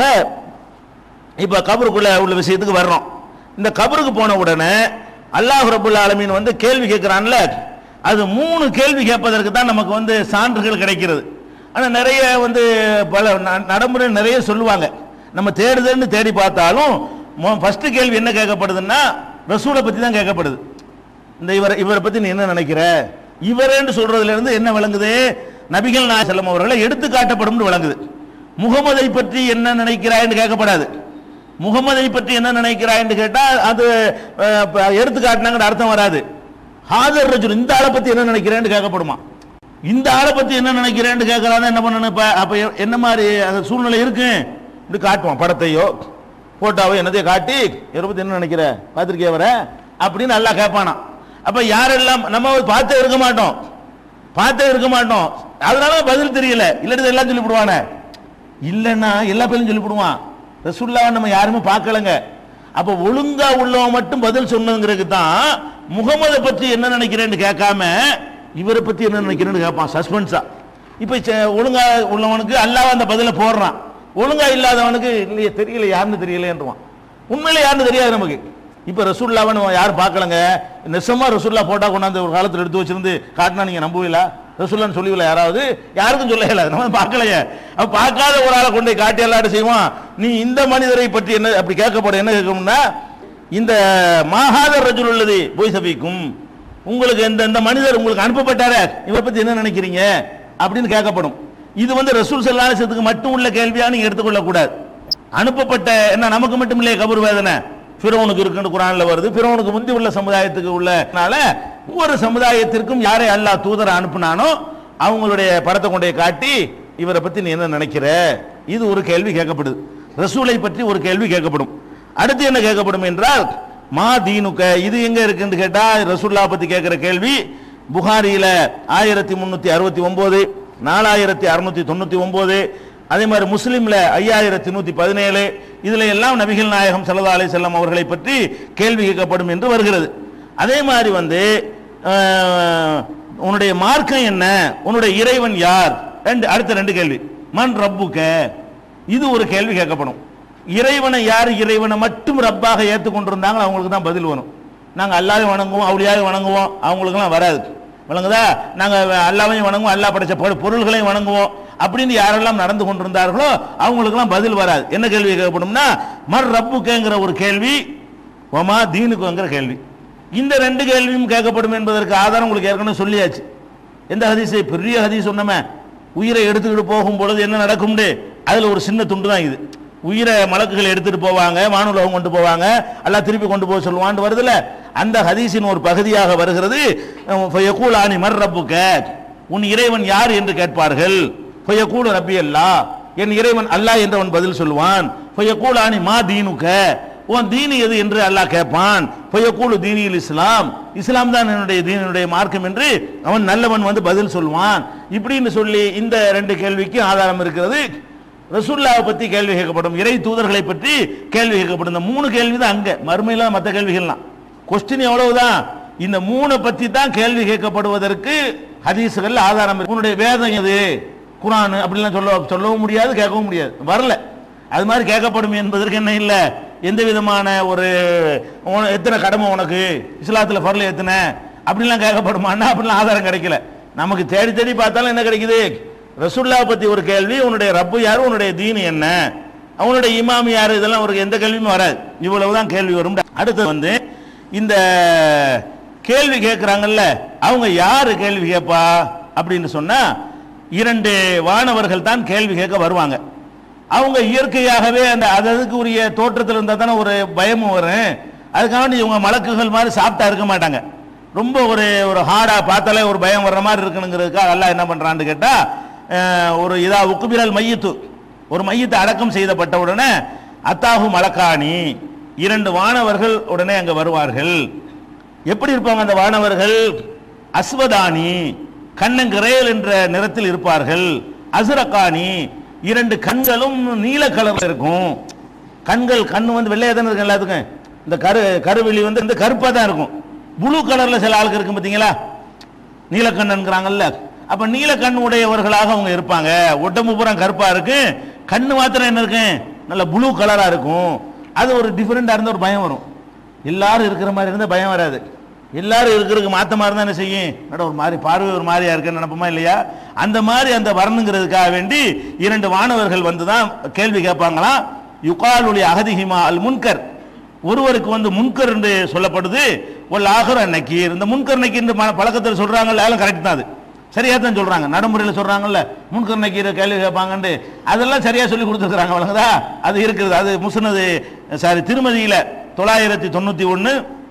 இப்ப கபருக்குள்ள உள்ள விஷயத்துக்கு வர்றோம் இந்த கபருக்கு போன உடனே அல்லாஹ் ரபுல் ஆலமீன் வந்து கேள்வி கேட்கிறான்ல அது மூணு கேள்வி கேட்பதற்கு தான் நமக்கு வந்து சான்றுகள் கிடைக்கிறது ஆனா நிறைய வந்து பல ந- நடைமுறை நிறைய சொல்லுவாங்க நம்ம தேடுதல்னு தேடி பார்த்தாலும் ஃபர்ஸ்ட் கேள்வி என்ன கேட்கப்படுதுன்னா ரசூலை பத்தி தான் கேட்கப்படுது இந்த இவர் இவரை பத்தி நீ என்ன நினைக்கிற இவரேன்னு சொல்றதுல இருந்து என்ன விளங்குது நபிகள் நாயகம் செல்லம் அவர்களை எடுத்து காட்டப்படும் விளங்குது முகமதை பற்றி என்ன நினைக்கிறாய்ன்னு கேட்கப்படாது முகமதை பற்றி என்ன நினைக்கிறாய்ன்னு கேட்டா அது அஹ், இப்ப எடுத்து காட்டினாங்கன்னு அர்த்தம் வராது ஹாதர் ரஜுல் இந்த ஆளை பத்தி என்ன நினைக்கிறேன்னு கேட்கப்படுமா இந்த ஆளை பத்தி என்ன நினைக்கிறேன்னு கேட்கறான்னு என்ன பண்ணணும் இப்ப அப்ப எ- என்ன மாதிரி அந்த சூழ்நிலை இருக்கு இப்படி காட்டுவான் படத்தையோ போட்டோவோ என்னதையோ காட்டி இவரை பத்தி என்ன நினைக்கிற பார்த்திருக்கிய வர அப்படின்னு நல்லா கேட்பானா அப்ப யாரெல்லாம் நம்ம பார்த்தே இருக்க மாட்டோம் பார்த்தே இருக்க மாட்டோம் அதனால பதில் தெரியல இல்லாட்டி எல்லாம் சொல்லிவிடுவானே இல்லைன்னா எல்லா பேரும் சொல்லிவிடுவான் ரசுல்லாவை நம்ம யாருமே பார்க்கலங்க அப்ப ஒழுங்கா உள்ளவன் மட்டும் பதில் சொன்னதுங்கிறதுக்கு தான் முகமதை பற்றி என்ன நினைக்கிறேன்னு கேட்காம இவரை பத்தி என்ன நினைக்கிறேன்னு கேட்பான் சஸ்பென்ஸா இப்ப ச- ஒழுங்கா உள்ளவனுக்கு அல்லாஹ் அந்த பதில போடுறான் ஒழுங்கா இல்லாதவனுக்கு இல்லையே தெரியல யாருன்னு தெரியலேன்றான் உண்மையில யாருன்னு தெரியாது நமக்கு இப்ப ரசூல்லாவை நம்ம யாரும் பார்க்கலங்க நெசமா ரசூல்லா போட்டா கொண்டாந்து ஒரு காலத்துல எடுத்து வச்சிருந்து காட்டினா நீங்க நம்புவீங்களா ரசூல்லான்னு சொல்லுவீங்களா யாராவது யாருக்கும் சொல்லல நம்ம பார்க்கலையே அப்ப பார்க்காத ஒரு ஆளை கொண்டு போய் காட்டி எல்லாரும் செய்வான் நீ இந்த மனிதரை பற்றி என்ன அப்படி கேட்கப்படும் என்ன கேட்கணும்னா இந்த மாகாத ரஜுல் உள்ளது போய் சபிக்கும் உங்களுக்கு இந்த இந்த மனிதர் உங்களுக்கு அனுப்பப்பட்டாரே இவரை பத்தி என்ன நினைக்கிறீங்க அப்படின்னு கேட்கப்படும் இது வந்து ரசூல் சல்லாசத்துக்கு மட்டும் உள்ள கேள்வியா நீங்க எடுத்துக்கொள்ள கூடாது அனுப்பப்பட்ட என்ன நமக்கு மட்டும் இல்லையே கபர் வேதனை பிறவனுக்கு இருக்குன்னு குரான்ல வருது பிறவனுக்கு முந்தி உள்ள சமுதாயத்துக்கு உள்ளனால ஒவ்வொரு சமுதாயத்திற்கும் யாரை அல்லாஹ் தூதரை அனுப்புனானோ அவங்களுடைய படத்தை கொண்டே காட்டி இவரை பத்தி நீ என்ன நினைக்கிற இது ஒரு கேள்வி கேட்கப்படுது ரசூலை பற்றி ஒரு கேள்வி கேட்கப்படும் அடுத்து என்ன கேட்கப்படும் என்றால் மா தீனுக்க இது எங்க இருக்குன்னு கேட்டா ரசூல்லா பத்தி கேட்கிற கேள்வி புகாரியில ஆயிரத்தி முன்னூத்தி அறுபத்தி ஒன்பது நாலாயிரத்தி அறுநூத்தி தொண்ணூத்தி ஒன்பது அதே மாதிரி முஸ்லிம்ல ஐயாயிரத்தி நூத்தி பதினேழு இதுல எல்லாம் நபிகள் நாயகம் ஸல்லல்லாஹு அலைஹி வஸல்லம் அவர்களை பற்றி கேள்வி கேட்கப்படும் என்று வருகிறது அதே மாதிரி வந்து அஹ், உன்னுடைய மார்க்கம் என்ன உன்னுடைய இறைவன் யார் ரெண்டு அடுத்த ரெண்டு கேள்வி மன் ரப்புக்க இது ஒரு கேள்வி கேட்கப்படும் இறைவனை யார் இறைவனை மட்டும் ரப்பாக ஏற்றுக்கொண்டிருந்தாங்களோ அவங்களுக்கு தான் பதில் வரும் நாங்க அல்லாவையும் வணங்குவோம் அவளியாவையும் வணங்குவோம் அவங்களுக்குலாம் வராது விளங்குதா நாங்க அல்லாவையும் வணங்குவோம் அல்லாஹ் படைச்ச பொரு- பொருள்களையும் வணங்குவோம் அப்படின்னு யாரெல்லாம் நடந்து கொண்டிருந்தார்களோ அவங்களுக்குலாம் பதில் வராது என்ன கேள்வி கேட்கப்படும்னா மர் ரப்புக்கேங்கிற ஒரு கேள்வி ஒமா தீனுக்குங்கிற கேள்வி இந்த ரெண்டு கேள்வியும் கேட்கப்படும் என்பதற்கு ஆதாரம் உங்களுக்கு ஏற்கனவே சொல்லியாச்சு எந்த ஹதீஸ் பெரிய ஹதீஸ் சொன்னமே உயிரை எடுத்துக்கிட்டு போகும் பொழுது என்ன நடக்கும்னு அதுல ஒரு சின்ன துண்டு தான் இது உயிரை மலக்குகள் எடுத்துட்டு போவாங்க வானுலகம் கொண்டு போவாங்க எல்லாம் திருப்பி கொண்டு போக சொல்லுவான்னு வருதுல அந்த ஹதீஸின் ஒரு பகுதியாக வருகிறது ஃபயகூல் ஆனி மர் ரப்புக்க உன் இறைவன் யார் என்று கேட்பார்கள் ஃபயகூல் ரப்பி அல்லா என் இறைவன் அல்லாஹ் என்றவன் பதில் சொல்லுவான் ஃபயகூல் ஆனி மா தீனுக்க உன் தீனி எது என்று அல்லாஹ் கேட்பான் பொய்யக்கூடு தீனியில் இஸ்லாம் இஸ்லாம் தான் என்னுடைய தீனுடைய மார்க்கம் என்று அவன் நல்லவன் வந்து பதில் சொல்வான் இப்படின்னு சொல்லி இந்த ரெண்டு கேள்விக்கு ஆதாரம் இருக்கிறது ரசூல்லாவை பத்தி கேள்வி கேட்கப்படும் இறை தூதர்களை பற்றி கேள்வி கேட்கப்படும் இந்த மூணு கேள்வி தான் அங்க மறுமையில மற்ற கேள்விகள்லாம் கொஸ்டின் எவ்வளவுதான் இந்த மூணை பத்தி தான் கேள்வி கேட்கப்படுவதற்கு ஹதீஸுகள் ஆதாரம் இருக்கு உன்னுடைய வேதம் எது குரான் அப்படிலாம் சொல்ல சொல்லவும் முடியாது கேட்கவும் முடியாது வரல அது மாதிரி கேட்கப்படும் என்பதற்கு என்ன இல்லை எந்த விதமான ஒரு உன- எத்தனை கடமை உனக்கு இஸ்லாத்துல பரல எத்தனை அப்படிலாம் கேட்கப்படுமான்னா அப்படிலாம் ஆதாரம் கிடைக்கல நமக்கு தேடி தேடி பார்த்தாலும் என்ன கிடைக்குது ரசூல்லா பத்தி ஒரு கேள்வி உன்னுடைய ரப்பு யாரு உன்னுடைய தீன் என்ன அவனுடைய இமாம் யாரு இதெல்லாம் ஒரு எந்த கேள்வியும் வராது இவ்வளவுதான் கேள்வி வரும் அடுத்து வந்து இந்த கேள்வி கேட்குறாங்கல்ல அவங்க யாரு கேள்வி கேட்பா அப்படின்னு சொன்னா இரண்டு வானவர்கள் தான் கேள்வி கேட்க வருவாங்க அவங்க இயற்கையாகவே அந்த அது அதுக்கு உரிய தோற்றத்தில் இருந்தால் தானே ஒரு பயமும் வரும் அதுக்காக இவங்க மலக்குகள் மாதிரி சாப்பிட்டா இருக்க மாட்டாங்க ரொம்ப ஒரு ஒரு ஹார்டா பார்த்தாலே ஒரு பயம் வர்ற மாதிரி இருக்கணுங்கிறதுக்காக அல்லாஹ் என்ன பண்றான்னு கேட்டா அஹ், ஒரு இதா உக்குபிரல் மையத்து ஒரு மையத்தை அடக்கம் செய்தப்பட்ட உடனே அத்தாஹு மலக்காணி இரண்டு வானவர்கள் உடனே அங்க வருவார்கள் எப்படி இருப்பாங்க அந்த வானவர்கள் அஸ்வதானி கண்ணங்கிரேல் என்ற நிறத்தில் இருப்பார்கள் அசுரக்காணி இரண்டு கண்களும் நீல கலர்ல இருக்கும் கண்கள் கண்ணு வந்து வெள்ளையா தானே இருக்கும் எல்லாத்துக்கும் இந்த கரு கருவெளி வந்து இந்த கருப்பா தான் இருக்கும் ப்ளூ கலர்ல சில ஆளுக்கு இருக்கும் பார்த்தீங்களா நீலக்கண்ணன்கிறாங்கல்ல அப்ப நீலக்கண் உடையவர்களாக அவங்க இருப்பாங்க உடம்பு பூரா கருப்பா இருக்கு கண்ணு மாத்திரம் என்ன இருக்கு நல்ல ப்ளூ கலரா இருக்கும் அது ஒரு டிஃபரெண்டா இருந்த ஒரு பயம் வரும் எல்லாரும் இருக்கிற மாதிரி இருந்தா பயம் வராது எல்லாரும் இருக்கிறதுக்கு மாத்தமா இருந்தா என்ன செய்யும் என்னடா ஒரு மாதிரி பார்வை ஒரு மாதிரியா இருக்குன்னு நினைப்போமா இல்லையா அந்த மாதிரி அந்த வரணுங்கிறதுக்காக வேண்டி இரண்டு வானவர்கள் வந்து தான் கேள்வி கேட்பாங்களாம் யுகாலுடைய அகதிஹிமா அல் முன்கர் ஒருவருக்கு வந்து முன்கர் என்று சொல்லப்படுது ஒல் ஆகர நக்கீர் இந்த முன்கர் நக்கீர் என்று ம- பழக்கத்தில் சொல்றாங்கல்ல அதெல்லாம் கரெக்ட் தான் அது சரியா தான் சொல்றாங்க நடைமுறையில் சொல்றாங்கல்ல முன்கர் நக்கீரை கேள்வி கேட்பாங்கன்னு அதெல்லாம் சரியா சொல்லி கொடுத்துருக்காங்க வழங்குதா அது இருக்குது அது முஸ்னது சாரி திருமதியில தொள்ளாயிரத்தி தொண்ணூத்தி ஒன்னு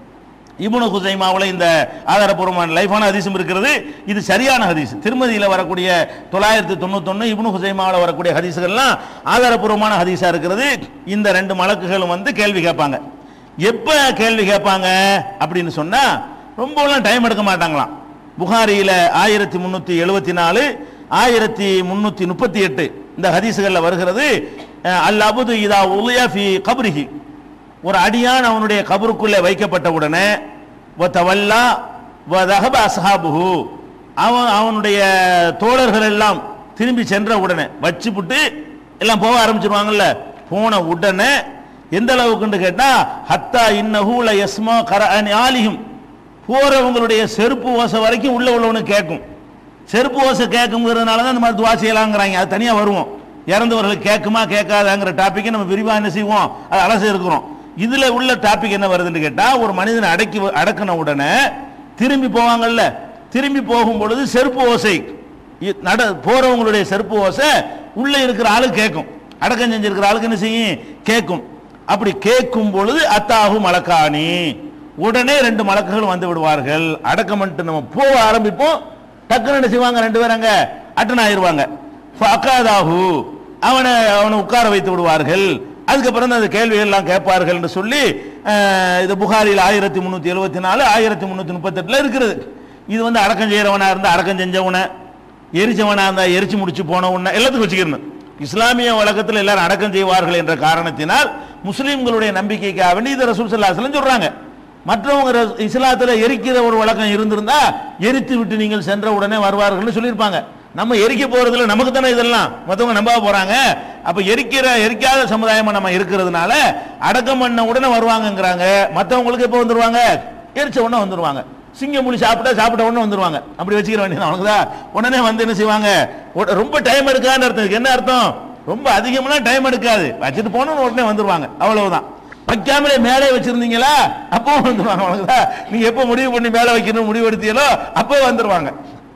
இப்னு குசைமாவில் இந்த ஆதாரப்பூர்வமான லைஃபான ஹதீஸும் இருக்கிறது இது சரியான ஹதீஸ் திருமதியில் வரக்கூடிய தொள்ளாயிரத்தி தொண்ணூத்தொன்று இப்னு குசைமாவில் வரக்கூடிய ஹதீஸுகள்லாம் ஆதாரப்பூர்வமான ஹதீஸாக இருக்கிறது இந்த ரெண்டு மலக்குகளும் வந்து கேள்வி கேட்பாங்க எப்போ கேள்வி கேட்பாங்க அப்படின்னு சொன்னால் ரொம்பலாம் டைம் எடுக்க மாட்டாங்களாம் புகாரியில் ஆயிரத்தி முந்நூற்றி எழுபத்தி நாலு ஆயிரத்தி முந்நூற்றி முப்பத்தி எட்டு இந்த ஹதீஸுகளில் வருகிறது அஹ், அல் அபுது இதா உலியா ஃபி கப்ரிஹி ஒரு அடியான் அவனுடைய கபருக்குள்ளே வைக்கப்பட்ட உடனே வல்லா வதஹப அஸ்ஹாபுஹு அவன் அவனுடைய தோழர்கள் எல்லாம் திரும்பி சென்ற உடனே வச்சுப்புட்டு எல்லாம் போக ஆரம்பிச்சிருவாங்கல்ல போன உடனே எந்த அளவுக்குன்னு கேட்டா ஹத்தா இன்னஹூல யஸ்மா கரஅனி ஆலிஹும் போறவங்களுடைய செருப்பு ஓசை வரைக்கும் உள்ள உள்ளவனுக்கு கேட்கும் செருப்பு ஓசை கேட்குங்கிறதுனால தான் இந்த மாதிரி துவா செய்யலாங்கிறாங்க அது தனியாக வருவோம் இறந்தவர்களுக்கு கேட்குமா கேட்காதாங்கிற டாப்பிக்கை நம்ம விரிவாக என்ன செய்வோம் அது அலச இருக்கிறோம் இதுல உள்ள டாபிக் என்ன வருதுன்னு கேட்டா ஒரு மனிதனை அடக்கி அடக்கின உடனே திரும்பி போவாங்கல்ல திரும்பி போகும் பொழுது செருப்பு ஓசை இ- நட போறவங்களுடைய செருப்பு ஓசை உள்ள இருக்கிற ஆளுக்கு கேட்கும் அடக்கம் செஞ்சிருக்கிற ஆளுக்கு என்ன செய்யும் கேட்கும் அப்படி கேட்கும் பொழுது அத்தாகு மலக்காணி உடனே ரெண்டு மலக்குகள் வந்து விடுவார்கள் அடக்கம் பண்ணிட்டு நம்ம போக ஆரம்பிப்போம் டக்குன்னு என்ன செய்வாங்க ரெண்டு பேரும் அங்க அட்டன் ஆயிருவாங்க ஃபஅகாதாஹு அவனை அவனை உட்கார வைத்து விடுவார்கள் அதுக்கப்புறம் தான் அந்த கேள்விகள் எல்லாம் கேட்பார்கள் என்று சொல்லி அஹ், இது புகாரில் ஆயிரத்தி முந்நூற்றி எழுபத்தி நாலு ஆயிரத்தி முந்நூற்றி முப்பத்தெட்டில் இருக்கிறது இது வந்து அடக்கம் செய்கிறவனா இருந்தால் அடக்கம் செஞ்சவனை எரிச்சவனா இருந்தால் எரிச்சு முடிச்சு போனவன எல்லாத்துக்கும் வச்சுக்கணும் இஸ்லாமிய வழக்கத்தில் எல்லாரும் அடக்கம் செய்வார்கள் என்ற காரணத்தினால் முஸ்லீம்களுடைய நம்பிக்கைக்காக வேண்டி இதை ரசூல் சல்லாஹ் சொல்றாங்க மற்றவங்க ரஸ்- இஸ்லாத்துல எரிக்கிற ஒரு வழக்கம் இருந்திருந்தா எரித்து விட்டு நீங்கள் சென்ற உடனே வருவார்கள்னு சொல்லியிருப்பாங்க நம்ம எரிக்க போறதுல நமக்கு தானே இதெல்லாம் மற்றவங்க நம்ப போறாங்க அப்ப எரிக்கிற எரிக்காத சமுதாயமா நம்ம இருக்கிறதுனால அடக்கம் பண்ண உடனே வருவாங்கங்கிறாங்க மற்றவங்களுக்கு எப்போ வந்துருவாங்க எரிச்ச உடனே வந்துருவாங்க சிங்கம் முடி சாப்பிட்டா சாப்பிட்ட உடனே வந்துருவாங்க அப்படி வச்சுக்கிற வேண்டியது அவனுக்குதா உடனே வந்து என்ன செய்வாங்க உட- ரொம்ப டைம் எடுக்கான்னு அர்த்தம் இதுக்கு என்ன அர்த்தம் ரொம்ப அதிகமெல்லாம் டைம் எடுக்காது வச்சுட்டு போனோன்னு உடனே வந்துருவாங்க அவ்வளவுதான் வைக்காமலே மேலே வச்சிருந்தீங்களா அப்போ வந்துருவாங்க அவனுக்குதா நீங்க எப்போ முடிவு பண்ணி மேலே வைக்கணும் முடிவு எடுத்தீங்களோ அப்போ வந்துருவாங்க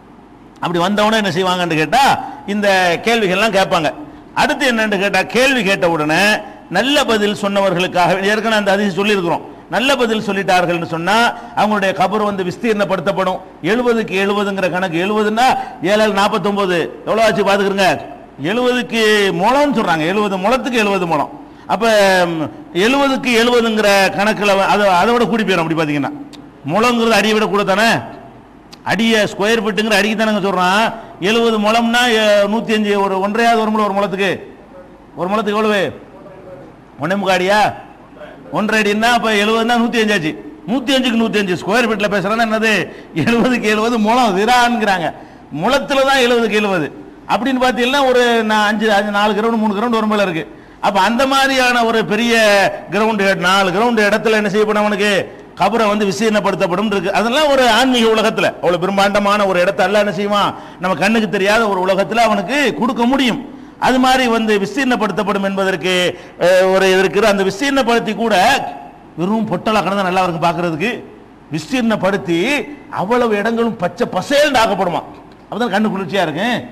அப்படி வந்தவொடனே என்ன செய்வாங்கன்னு கேட்டா இந்த கேள்விகள்லாம் கேட்பாங்க அடுத்து என்னன்னு கேட்டா கேள்வி கேட்ட உடனே நல்ல பதில் சொன்னவர்களுக்காக ஏற்கனவே அந்த அதிசயம் சொல்லியிருக்கிறோம் நல்ல பதில் சொல்லிட்டார்கள்னு சொன்னா அவங்களுடைய கபர் வந்து விஸ்தீர்ணப்படுத்தப்படும் எழுபதுக்கு எழுபதுங்கிற கணக்கு எழுபதுன்னா ஏழு நாற்பத்தொன்பது எவ்வளோ ஆச்சு பார்த்துக்கிறங்க எழுபதுக்கு முளம்னு சொல்றாங்க எழுபது முளத்துக்கு எழுபது முளம் அப்ப எழுபதுக்கு எழுபதுங்கிற கணக்கில் அதை அதை விட கூடி போயிடும் அப்படி பார்த்தீங்கன்னா முளங்கிறது அடியை விட கூட தானே அடிய ஸ்கொயர் ஃபீட்டுங்கிற அடிக்கு தானங்க சொல்றான் எழுபது முழம்னா நூத்தி அஞ்சு ஒரு ஒன்றையாவது ஒரு முழம் ஒரு முழத்துக்கு ஒரு முழத்துக்கு எவ்வளவு ஒன்னே முக்காடியா ஒன்றரை அடின்னா அப்ப எழுபதுனா நூத்தி அஞ்சாச்சு நூத்தி அஞ்சுக்கு நூத்தி அஞ்சு ஸ்கொயர் ஃபீட்ல பேசுறேன்னா என்னது எழுபதுக்கு எழுபது முழம் விரான்ங்கிறாங்க முழத்துல தான் எழுபதுக்கு எழுபது அப்படின்னு பார்த்தீங்கன்னா ஒரு நா- அஞ்சு அஞ்சு நாலு கிரவுண்ட் மூணு கிரவுண்ட் ஒரு மேல இருக்கு அப்ப அந்த மாதிரியான ஒரு பெரிய கிரவுண்ட் நாலு கிரவுண்ட் இடத்துல என்ன செய்யப்படும் அவனுக்கு கபரை வந்து விசீர்ணப்படுத்தப்படும் இருக்கு அதெல்லாம் ஒரு ஆன்மீக உலகத்துல அவ்வளவு பிரம்மாண்டமான ஒரு இடத்த அல்ல என்ன செய்வான் நம்ம கண்ணுக்கு தெரியாத ஒரு உலகத்துல அவனுக்கு கொடுக்க முடியும் அது மாதிரி வந்து விஸ்தீர்ணப்படுத்தப்படும் என்பதற்கு அஹ், ஒரு இருக்கிற அந்த விஸ்தீர்ணப்படுத்தி கூட வெறும் பொட்டலா கடந்தா நல்லா இருக்கும் பார்க்கிறதுக்கு விஸ்தீர்ணப்படுத்தி அவ்வளவு இடங்களும் பச்சை பசேல்னு ஆக்கப்படுமா அப்பதான் கண்ணு குளிர்ச்சியா இருக்கு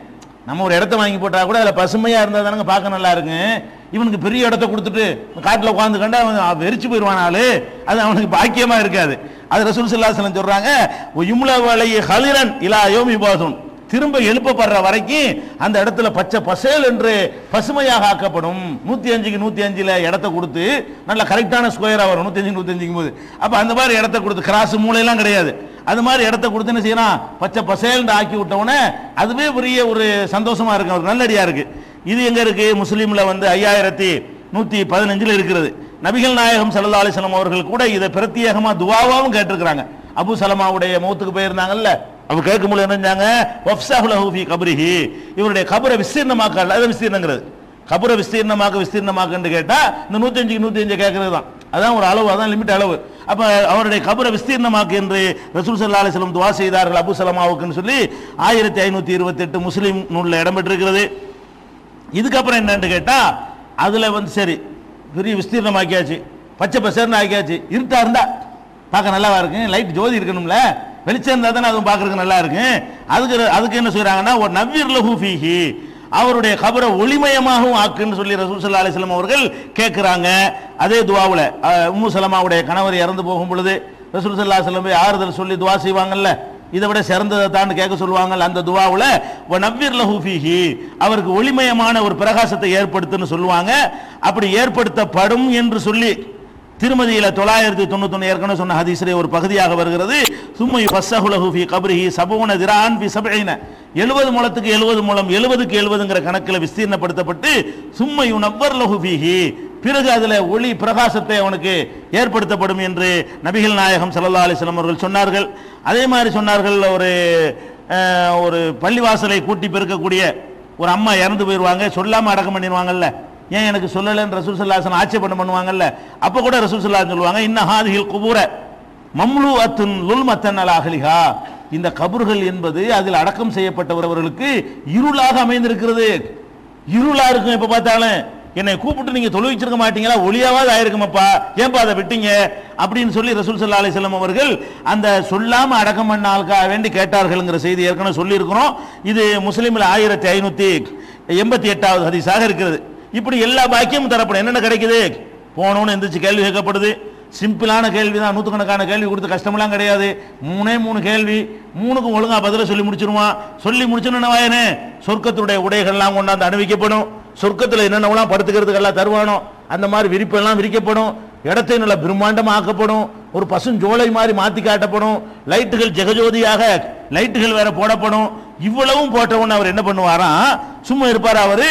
நம்ம ஒரு இடத்த வாங்கி போட்டா கூட அதில் பசுமையாக இருந்தால் தானங்க பார்க்க நல்லா இருக்கு இவனுக்கு பெரிய இடத்த கொடுத்துட்டு காட்டில் உட்காந்து கண்டா அவன் வெறிச்சு போயிடுவானாலு அது அவனுக்கு பாக்கியமாக இருக்காது அது ரசூல் சல்லாஹலம் சொல்கிறாங்க இம்ல வலைய ஹலிரன் இலா யோமி பாதுன் திரும்ப எழுப்பப்படுற வரைக்கும் அந்த இடத்துல பச்சை பசேல் என்று பசுமையாக ஆக்கப்படும் நூத்தி அஞ்சுக்கு நூத்தி அஞ்சுல இடத்த கொடுத்து நல்ல கரெக்டான ஸ்கொயரா வரும் நூத்தி அஞ்சு நூத்தி அஞ்சுக்கும் போது அப்ப அந்த மாதிரி இடத்த கொடுத்து கிராஸ் மூலையெல்லாம் கிடையாது அது மாதிரி இடத்த கொடுத்து என்ன செய்யலாம் பச்சை பசேல்னு ஆக்கி விட்டவுடனே அதுவே பெரிய ஒரு சந்தோஷமா இருக்கு ஒரு நல்லடியா இருக்கு இது எங்க இருக்கு முஸ்லீம்ல வந்து ஐயாயிரத்தி நூத்தி பதினஞ்சுல இருக்கிறது நபிகள் நாயகம் சல்லா அலிஸ்லாம் அவர்கள் கூட இதை பிரத்யேகமா துவாவாவும் கேட்டிருக்கிறாங்க அபு சலமாவுடைய மௌத்துக்கு போயிருந்தாங்கல்ல அவ கேட்கும்போது என்ன செஞ்சாங்க வஃப்ஸாஹுலஹு ஃபீ கப்ரிஹி இவருடைய கபரை விஸ்தீர்ணமாக்க அல்ல அது விஸ்தீர்ணங்கிறது கபரை விஸ்தீர்ணமாக்க விஸ்தீர்ணமாக்கன்னு கேட்டா இந்த நூத்தஞ்சுக்கு நூத்தி அஞ்சு கேட்கறது தான் அதான் ஒரு அளவு அதான் லிமிட் அளவு அப்ப அவருடைய கபரை விஸ்தீர்ணமாக்கு என்று ரசூல் சல்லா அலிஸ்லம் துவா செய்தார்கள் அபு சலமாவுக்குன்னு சொல்லி ஆயிரத்தி ஐநூத்தி இருபத்தி எட்டு முஸ்லீம் நூலில் இடம்பெற்றிருக்கிறது இதுக்கப்புறம் என்னன்னு கேட்டா அதுல வந்து சரி பெரிய விஸ்தீர்ணமாக்கியாச்சு பச்சை பசர்னு ஆக்கியாச்சு இருட்டா இருந்தா பார்க்க நல்லாவா இருக்கு லைட் ஜோதி இருக்கணும்ல வெளிச்சம் இருந்தா தானே அதுவும் பார்க்கறதுக்கு நல்லா இருக்கு அதுக்கு அதுக்கு என்ன சொல்றாங்கன்னா ஒரு நவ்வீர் லஹு ஃபீஹி அவருடைய கபரை ஒளிமயமாகவும் ஆக்குன்னு சொல்லி ரசூல் சல்லா அலிஸ்லாம் அவர்கள் கேட்குறாங்க அதே துவாவில் உம்மு சலமாவுடைய கணவர் இறந்து போகும் பொழுது ரசூல் சல்லா அலிஸ்லாம் போய் ஆறுதல் சொல்லி துவா செய்வாங்கல்ல இதை விட சிறந்ததை தான் கேட்க சொல்லுவாங்கல்ல அந்த துவாவில் நவ்வீர் லஹு ஃபீஹி அவருக்கு ஒளிமயமான ஒரு பிரகாசத்தை ஏற்படுத்துன்னு சொல்லுவாங்க அப்படி ஏற்படுத்தப்படும் என்று சொல்லி திருமதியில தொள்ளாயிரத்தி தொண்ணூத்தொன்னு ஏற்கனவே சொன்ன ஹதீஸ்ல ஒரு பகுதியாக வருகிறது சும்மை ஃபஸ்ஸஹுலஹு ஃபி கப்ரிஹி சபூன திரான் பி சபைன எழுபது முழத்துக்கு எழுபது முழம் எழுபதுக்கு எழுபதுங்கிற கணக்கில் விஸ்தீர்ணப்படுத்தப்பட்டு சும்மை நப்பர் லஹு ஃபீஹி பிறகு அதுல ஒளி பிரகாசத்தை அவனுக்கு ஏற்படுத்தப்படும் என்று நபிகள் நாயகம் ஸல்லல்லாஹு அலைஹி வஸல்லம் அவர்கள் சொன்னார்கள் அதே மாதிரி சொன்னார்கள் ஒரு அஹ், ஒரு பள்ளிவாசலை கூட்டி பெருக்கக்கூடிய ஒரு அம்மா இறந்து போயிடுவாங்க சொல்லாம அடக்கம் பண்ணிடுவாங்கல்ல ஏன் எனக்கு சொல்லலைன்னு ரசூல் சல்லாசன் ஆட்சேபணம் பண்ணுவாங்கல்ல அப்ப கூட ரசூல் சல்லா சொல்லுவாங்க இன்ன ஹாதிஹில் குபூர மம்லு அத்துன் லுல்மத்தன் அல் அகலிஹா இந்த கபர்கள் என்பது அதில் அடக்கம் செய்யப்பட்டவர்களுக்கு இருளாக அமைந்திருக்கிறது இருளா இருக்கும் எப்ப பார்த்தாலும் என்னை கூப்பிட்டு நீங்க தொழுவிச்சிருக்க மாட்டீங்களா ஒளியாவது ஆயிருக்குமப்பா ஏன்பா அதை விட்டீங்க அப்படின்னு சொல்லி ரசூல் சல்லா அலிஸ்லாம் அவர்கள் அந்த சொல்லாம அடக்கம் பண்ண ஆளுக்காக வேண்டி கேட்டார்கள்ங்கிற செய்தி ஏற்கனவே சொல்லியிருக்கிறோம் இது முஸ்லீமில் ஆயிரத்தி ஐநூத்தி எண்பத்தி எட்டாவது ஹதீஸாக இருக்கிறது இப்படி எல்லா பாக்கியமும் தரப்படும் என்னென்ன கிடைக்குது போனோன்னு எந்திரிச்சு கேள்வி கேட்கப்படுது சிம்பிளான கேள்வி தான் நூற்றுக்கணக்கான கேள்வி கொடுத்து கஷ்டமெல்லாம் கிடையாது மூணே மூணு கேள்வி மூணுக்கும் ஒழுங்கா பதில சொல்லி முடிச்சிருவான் சொல்லி முடிச்சோன்னு வாயனே சொர்க்கத்துடைய உடைகள்லாம் கொண்டாந்து அணிவிக்கப்படும் சொர்க்கத்தில் என்னென்னலாம் படுத்துக்கிறதுக்கு எல்லாம் தருவானோ அந்த மாதிரி விரிப்பெல்லாம் விரிக்கப்படும் இடத்தை நல்ல பிரம்மாண்டமா ஆக்கப்படும் ஒரு பசுஞ்சோலை மாதிரி மாத்தி காட்டப்படும் லைட்டுகள் ஜெகஜோதியாக லைட்டுகள் வேற போடப்படும் இவ்வளவும் போட்ட உடனே அவர் என்ன பண்ணுவாராம் சும்மா இருப்பாரா அவரு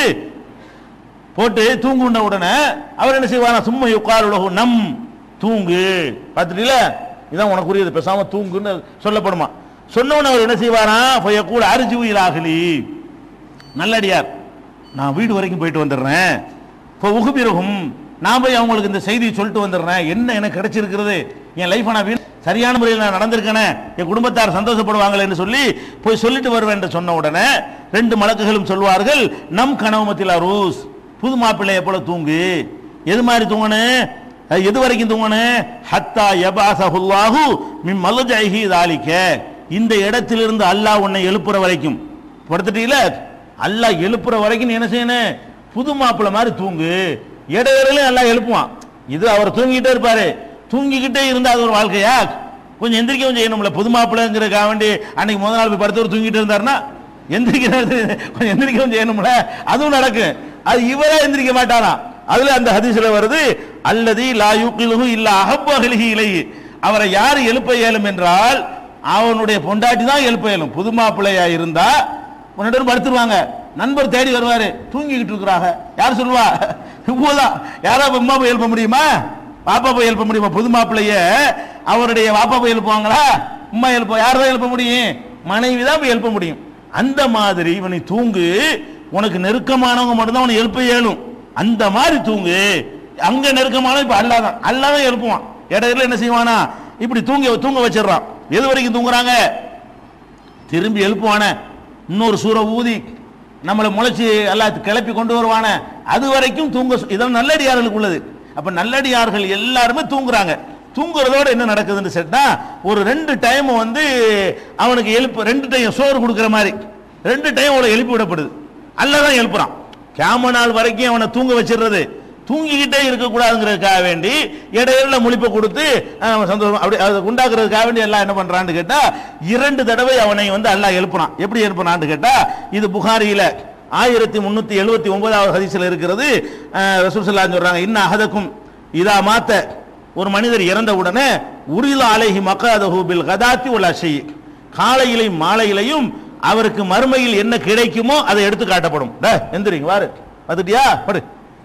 போட்டு தூங்குன உடனே அவர் என்ன செய்வாரா சும்மா உட்கார் உலகம் நம் தூங்கு பார்த்துட்டீங்களா இதான் உனக்குரியது பேசாம தூங்குன்னு சொல்லப்படுமா சொன்ன உடனே அவர் என்ன செய்வாரா கூட அரிஜி உயிராகலி நல்லடியார் நான் வீடு வரைக்கும் போயிட்டு வந்துடுறேன் இப்போ உகுபிரகும் நான் போய் அவங்களுக்கு இந்த செய்தியை சொல்லிட்டு வந்துடுறேன் என்ன எனக்கு கிடைச்சிருக்கிறது என் லைஃப் நான் வீண் சரியான முறையில் நான் நடந்திருக்கேனே என் குடும்பத்தார் சந்தோஷப்படுவாங்களேன்னு சொல்லி போய் சொல்லிட்டு வருவேன் என்று சொன்ன உடனே ரெண்டு மலக்குகளும் சொல்வார்கள் நம் கனவுமத்தில் அரூஸ் புது மாப்பிள்ளைய போல தூங்கு எது மாதிரி தூங்கணும் அது எது வரைக்கும் தூங்கணும் ஹத்தா யபாசஹுல்லாஹு மின் மலஜைஹி தாலிக்க இந்த இடத்திலிருந்து அல்லாஹ் உன்னை எழுப்புற வரைக்கும் படுத்துட்டீங்களா அல்லாஹ் எழுப்புற வரைக்கும் நீ என்ன செய்யணும் புது மாப்பிள்ளை மாதிரி தூங்கு இடையில எல்லாம் எழுப்புவான் இது அவர் தூங்கிட்டே இருப்பாரு தூங்கிக்கிட்டே இருந்தா அது ஒரு வாழ்க்கையா கொஞ்சம் எந்திரிக்கவும் செய்யணும்ல புது மாப்பிள்ளைங்கிறதுக்காக வேண்டி அன்னைக்கு முதல் நாள் போய் படுத்தவர் தூங்கிட்டு இருந்தாருன்னா எந்திரிக்கிறது கொஞ்சம் எந்திரிக்கவும் செய்யணும்ல அதுவும் நடக்கும் அது இவரே எந்திரிக்க மாட்டாராம் அதுல அந்த ஹதீஸ்ல வருது அல்லது லா யூக்கிலுஹு இல்ல அஹப்பு அகலிஹி இலைஹி அவரை யார் எழுப்ப இயலும் என்றால் அவனுடைய பொண்டாட்டி தான் எழுப்ப இயலும் புது மாப்பிள்ளையா இருந்தா உன்னிட்ட படுத்துருவாங்க நண்பர் தேடி வருவாரு தூங்கிக்கிட்டு இருக்கிறாங்க யார் சொல்லுவா இவ்வளவுதான் யாரா அம்மா போய் எழுப்ப முடியுமா பாப்பா போய் எழுப்ப முடியுமா புது மாப்பிள்ளைய அவருடைய பாப்பா போய் எழுப்புவாங்களா அம்மா எழுப்ப யார் தான் எழுப்ப முடியும் மனைவி தான் போய் எழுப்ப முடியும் அந்த மாதிரி இவனை தூங்கு உனக்கு நெருக்கமானவங்க மட்டும்தான் உன்னை எழுப்ப இயலும் அந்த மாதிரி தூங்கு அங்க நெருக்கமான இப்ப அல்லாதான் அல்லாதான் எழுப்புவான் இடையில என்ன செய்வானா இப்படி தூங்க தூங்க வச்சிடுறான் எது வரைக்கும் தூங்குறாங்க திரும்பி எழுப்புவானே இன்னொரு சூற ஊதி நம்மளை முளைச்சி எல்லாம் கிளப்பி கொண்டு வருவானே அது வரைக்கும் தூங்க சொ- இதெல்லாம் நல்லடியார்களுக்கு உள்ளது அப்ப நல்லடியார்கள் எல்லாருமே தூங்குறாங்க தூங்குறதோட என்ன நடக்குதுன்னு சொன்னா ஒரு ரெண்டு டைம் வந்து அவனுக்கு எழுப்பு ரெண்டு டைம் சோறு கொடுக்குற மாதிரி ரெண்டு டைம் அவளை எழுப்பி விடப்படுது அல்லாஹ் தான் எழுப்புறான் கியாம நாள் வரைக்கும் அவனை தூங்க வச்சிடுறது தூங்கிக்கிட்டே இருக்கக்கூடாதுங்கிறதுக்காக வேண்டி இடையில முழிப்பை கொடுத்து அஹ், அவன் சந்தோஷம் அப்படி அதை உண்டாக்குறதுக்காக வேண்டி எல்லாம் என்ன பண்றான்னு கேட்டா இரண்டு தடவை அவனை வந்து அல்லாஹ் எழுப்புறான் எப்படி எழுப்புறான்னு கேட்டா இது புகாரியில ஆயிரத்தி முன்னூத்தி எழுபத்தி ஒன்பதாவது ஹதீஸ்ல இருக்கிறது அஹ், ரசூல் ஸல்லல்லாஹு சொல்றாங்க இன்ன அஹதக்கும் இதா மாத்த ஒரு மனிதர் இறந்த உடனே உரில அலைஹி மக்காதஹு பில் கதாத்தி உல் அஷி காலையிலையும் மாலையிலையும் அவருக்கு மறுமையில் என்ன கிடைக்குமோ அதை எடுத்து காட்டப்படும் டேய், எந்திரிங்க வாரு வந்துட்டியா படு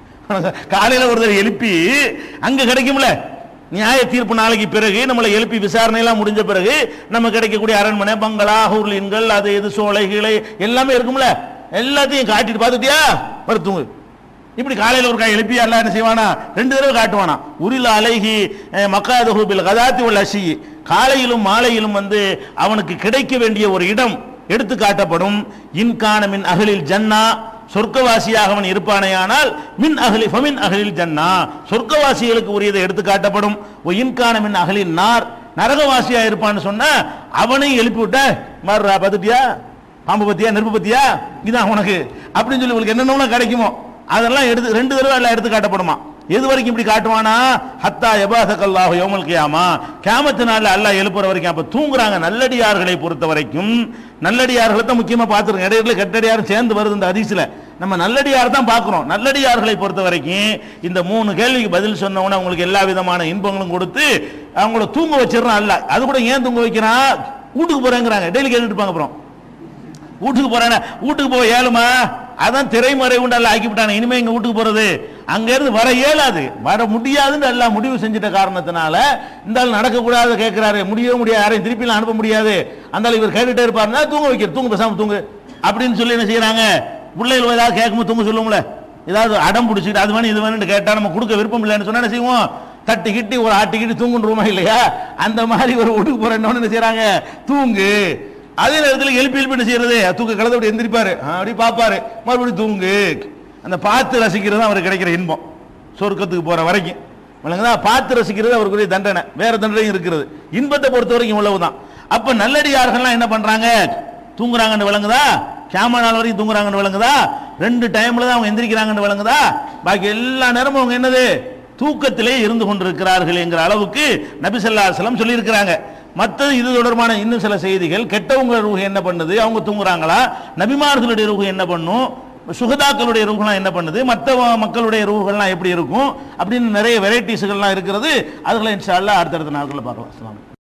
காலையில ஒருத்தர் எழுப்பி அங்க கிடைக்கும்ல நியாய தீர்ப்பு நாளைக்கு பிறகு நம்மளை எழுப்பி விசாரணை எல்லாம் முடிஞ்ச பிறகு நம்ம கிடைக்கக்கூடிய அரண்மனை பங்களா ஹூர்லின்கள் அது இது சோலை கீழே எல்லாமே இருக்கும்ல எல்லாத்தையும் காட்டிட்டு பார்த்துட்டியா மருத்துவங்க இப்படி காலையில ஒரு காய் எழுப்பி எல்லாம் என்ன செய்வானா ரெண்டு தடவை காட்டுவானா உரில அலைகி மக்காதஹு பில் கதாத்தி உல் அஷி காலையிலும் மாலையிலும் வந்து அவனுக்கு கிடைக்க வேண்டிய ஒரு இடம் எடுத்து காட்டப்படும் இன்கான மின் அகலில் ஜன்னா சொர்க்கவாசியாக அவன் இருப்பானேயானால் மின் அகலி ஃபமின் அகலில் ஜன்னா சொர்க்கவாசிகளுக்கு உரியதை எடுத்து காட்டப்படும் ஒ இன்கான மின் அகலின் நார் நரகவாசியா இருப்பான்னு சொன்னா அவனையும் எழுப்பி விட்ட மாறுறா பார்த்துட்டியா பாம்பு பத்தியா நெருப்பு பத்தியா இதான் உனக்கு அப்படின்னு சொல்லி உங்களுக்கு என்னென்ன கிடைக்குமோ அதெல்லாம் எடுத்து ரெண்டு தடவை எல்லாம் எடுத்து காட்டப்படுமா எது வரைக்கும் இப்படி காட்டுவானா ஹத்தா எபாசக்கல்லாஹு யௌமல் கியாமா கியாமத்து நாள்ல அல்லாஹ் எழுப்புற வரைக்கும் அப்ப தூங்குறாங்க நல்லடியார்களை பொறுத்த வரைக்கும் நல்லடியார்களை தான் முக்கியமா பார்த்துருங்க இடையில கெட்டடியாரும் சேர்ந்து வருது இந்த ஹதீஸ்ல நம்ம நல்லடியார் தான் பார்க்கிறோம் நல்லடியார்களை பொறுத்த வரைக்கும் இந்த மூணு கேள்விக்கு பதில் சொன்ன உடனே அவங்களுக்கு எல்லா விதமான இன்பங்களும் கொடுத்து அவங்கள தூங்க வச்சிடறான் அல்ல அது கூட ஏன் தூங்க வைக்கிறான் வீட்டுக்கு போறேங்கிறாங்க டெய்லி கேட்டுட்டு இருப்பாங்க அப்புறம் வீட்டுக்கு போறானே வீட்டுக்கு போக இயலுமா அதான் திரைமறை உண்டால ஆக்கி விட்டானே இனிமே எங்க வீட்டுக்கு போறது அங்க இருந்து வர இயலாது வர முடியாதுன்னு எல்லாம் முடிவு செஞ்சிட்ட காரணத்தினால இந்த ஆள் நடக்கக்கூடாது கேட்கிறாரு முடியவே முடியாது யாரையும் திருப்பிலாம் அனுப்ப முடியாது அந்த ஆள் இவர் கேட்டுட்டே இருப்பாருன்னா தூங்க வைக்கிற தூங்க பேசாம தூங்கு அப்படின்னு சொல்லி என்ன செய்யறாங்க பிள்ளைகள் ஏதாவது கேட்கும்போது தூங்க சொல்லுவோம்ல ஏதாவது அடம் பிடிச்சிட்டு அது வேணும் இது வேணும்னு கேட்டா நம்ம கொடுக்க விருப்பம் இல்லைன்னு சொன்னா என்ன செய்வோம் தட்டி கிட்டி ஒரு ஆட்டி கிட்டி தூங்குன்றோமா இல்லையா அந்த மாதிரி ஒரு வீட்டுக்கு போறேன்னு என்ன செய்யறாங்க தூங்கு அதே நேரத்தில் எழுப்பி எழுப்பி என்ன செய்யறது தூக்க கலந்து அப்படி எந்திரிப்பாரு ஆ, அப்படி பார்ப்பாரு மறுபடியும் தூங்கு அந்த பார்த்து ரசிக்கிறது தான் அவருக்கு கிடைக்கிற இன்பம் சொர்க்கத்துக்கு போற வரைக்கும் விளங்குதா பார்த்து ரசிக்கிறது அவருக்குரிய தண்டனை வேற தண்டனையும் இருக்கிறது இன்பத்தை பொறுத்த வரைக்கும் இவ்வளவுதான் அப்ப நல்லடியார்கள்லாம் என்ன பண்றாங்க தூங்குறாங்கன்னு விளங்குதா கேம நாள் வரைக்கும் தூங்குறாங்கன்னு விளங்குதா ரெண்டு டைம்ல தான் அவங்க எந்திரிக்கிறாங்கன்னு விளங்குதா பாக்கி எல்லா நேரமும் அவங்க என்னது தூக்கத்திலே இருந்து கொண்டிருக்கிறார்கள் என்கிற அளவுக்கு நபி ஸல்லல்லாஹு அலைஹி வஸல்லம் சொல்லியிருக்கிறாங்க மற்றது இது தொடர்பான இன்னும் சில செய்திகள் கெட்டவங்க ரூஹ் என்ன பண்ணுது அவங்க தூங்குறாங்களா நபிமார்களுடைய ரூஹ் என்ன பண்ணும் சுகதாக்களுடைய ரூஹ்லாம் என்ன பண்ணுது மற்ற மக்களுடைய ரூஹ்கள்லாம் எப்படி இருக்கும் அப்படின்னு நிறைய வெரைட்டிஸ்கள்லாம் இருக்கிறது அதெல்லாம் இன்ஷா அல்லாஹ் அடுத்தடுத்த நாட்களில் பார்க்கலாம் அஸ்ஸலாமு அலைக்கும்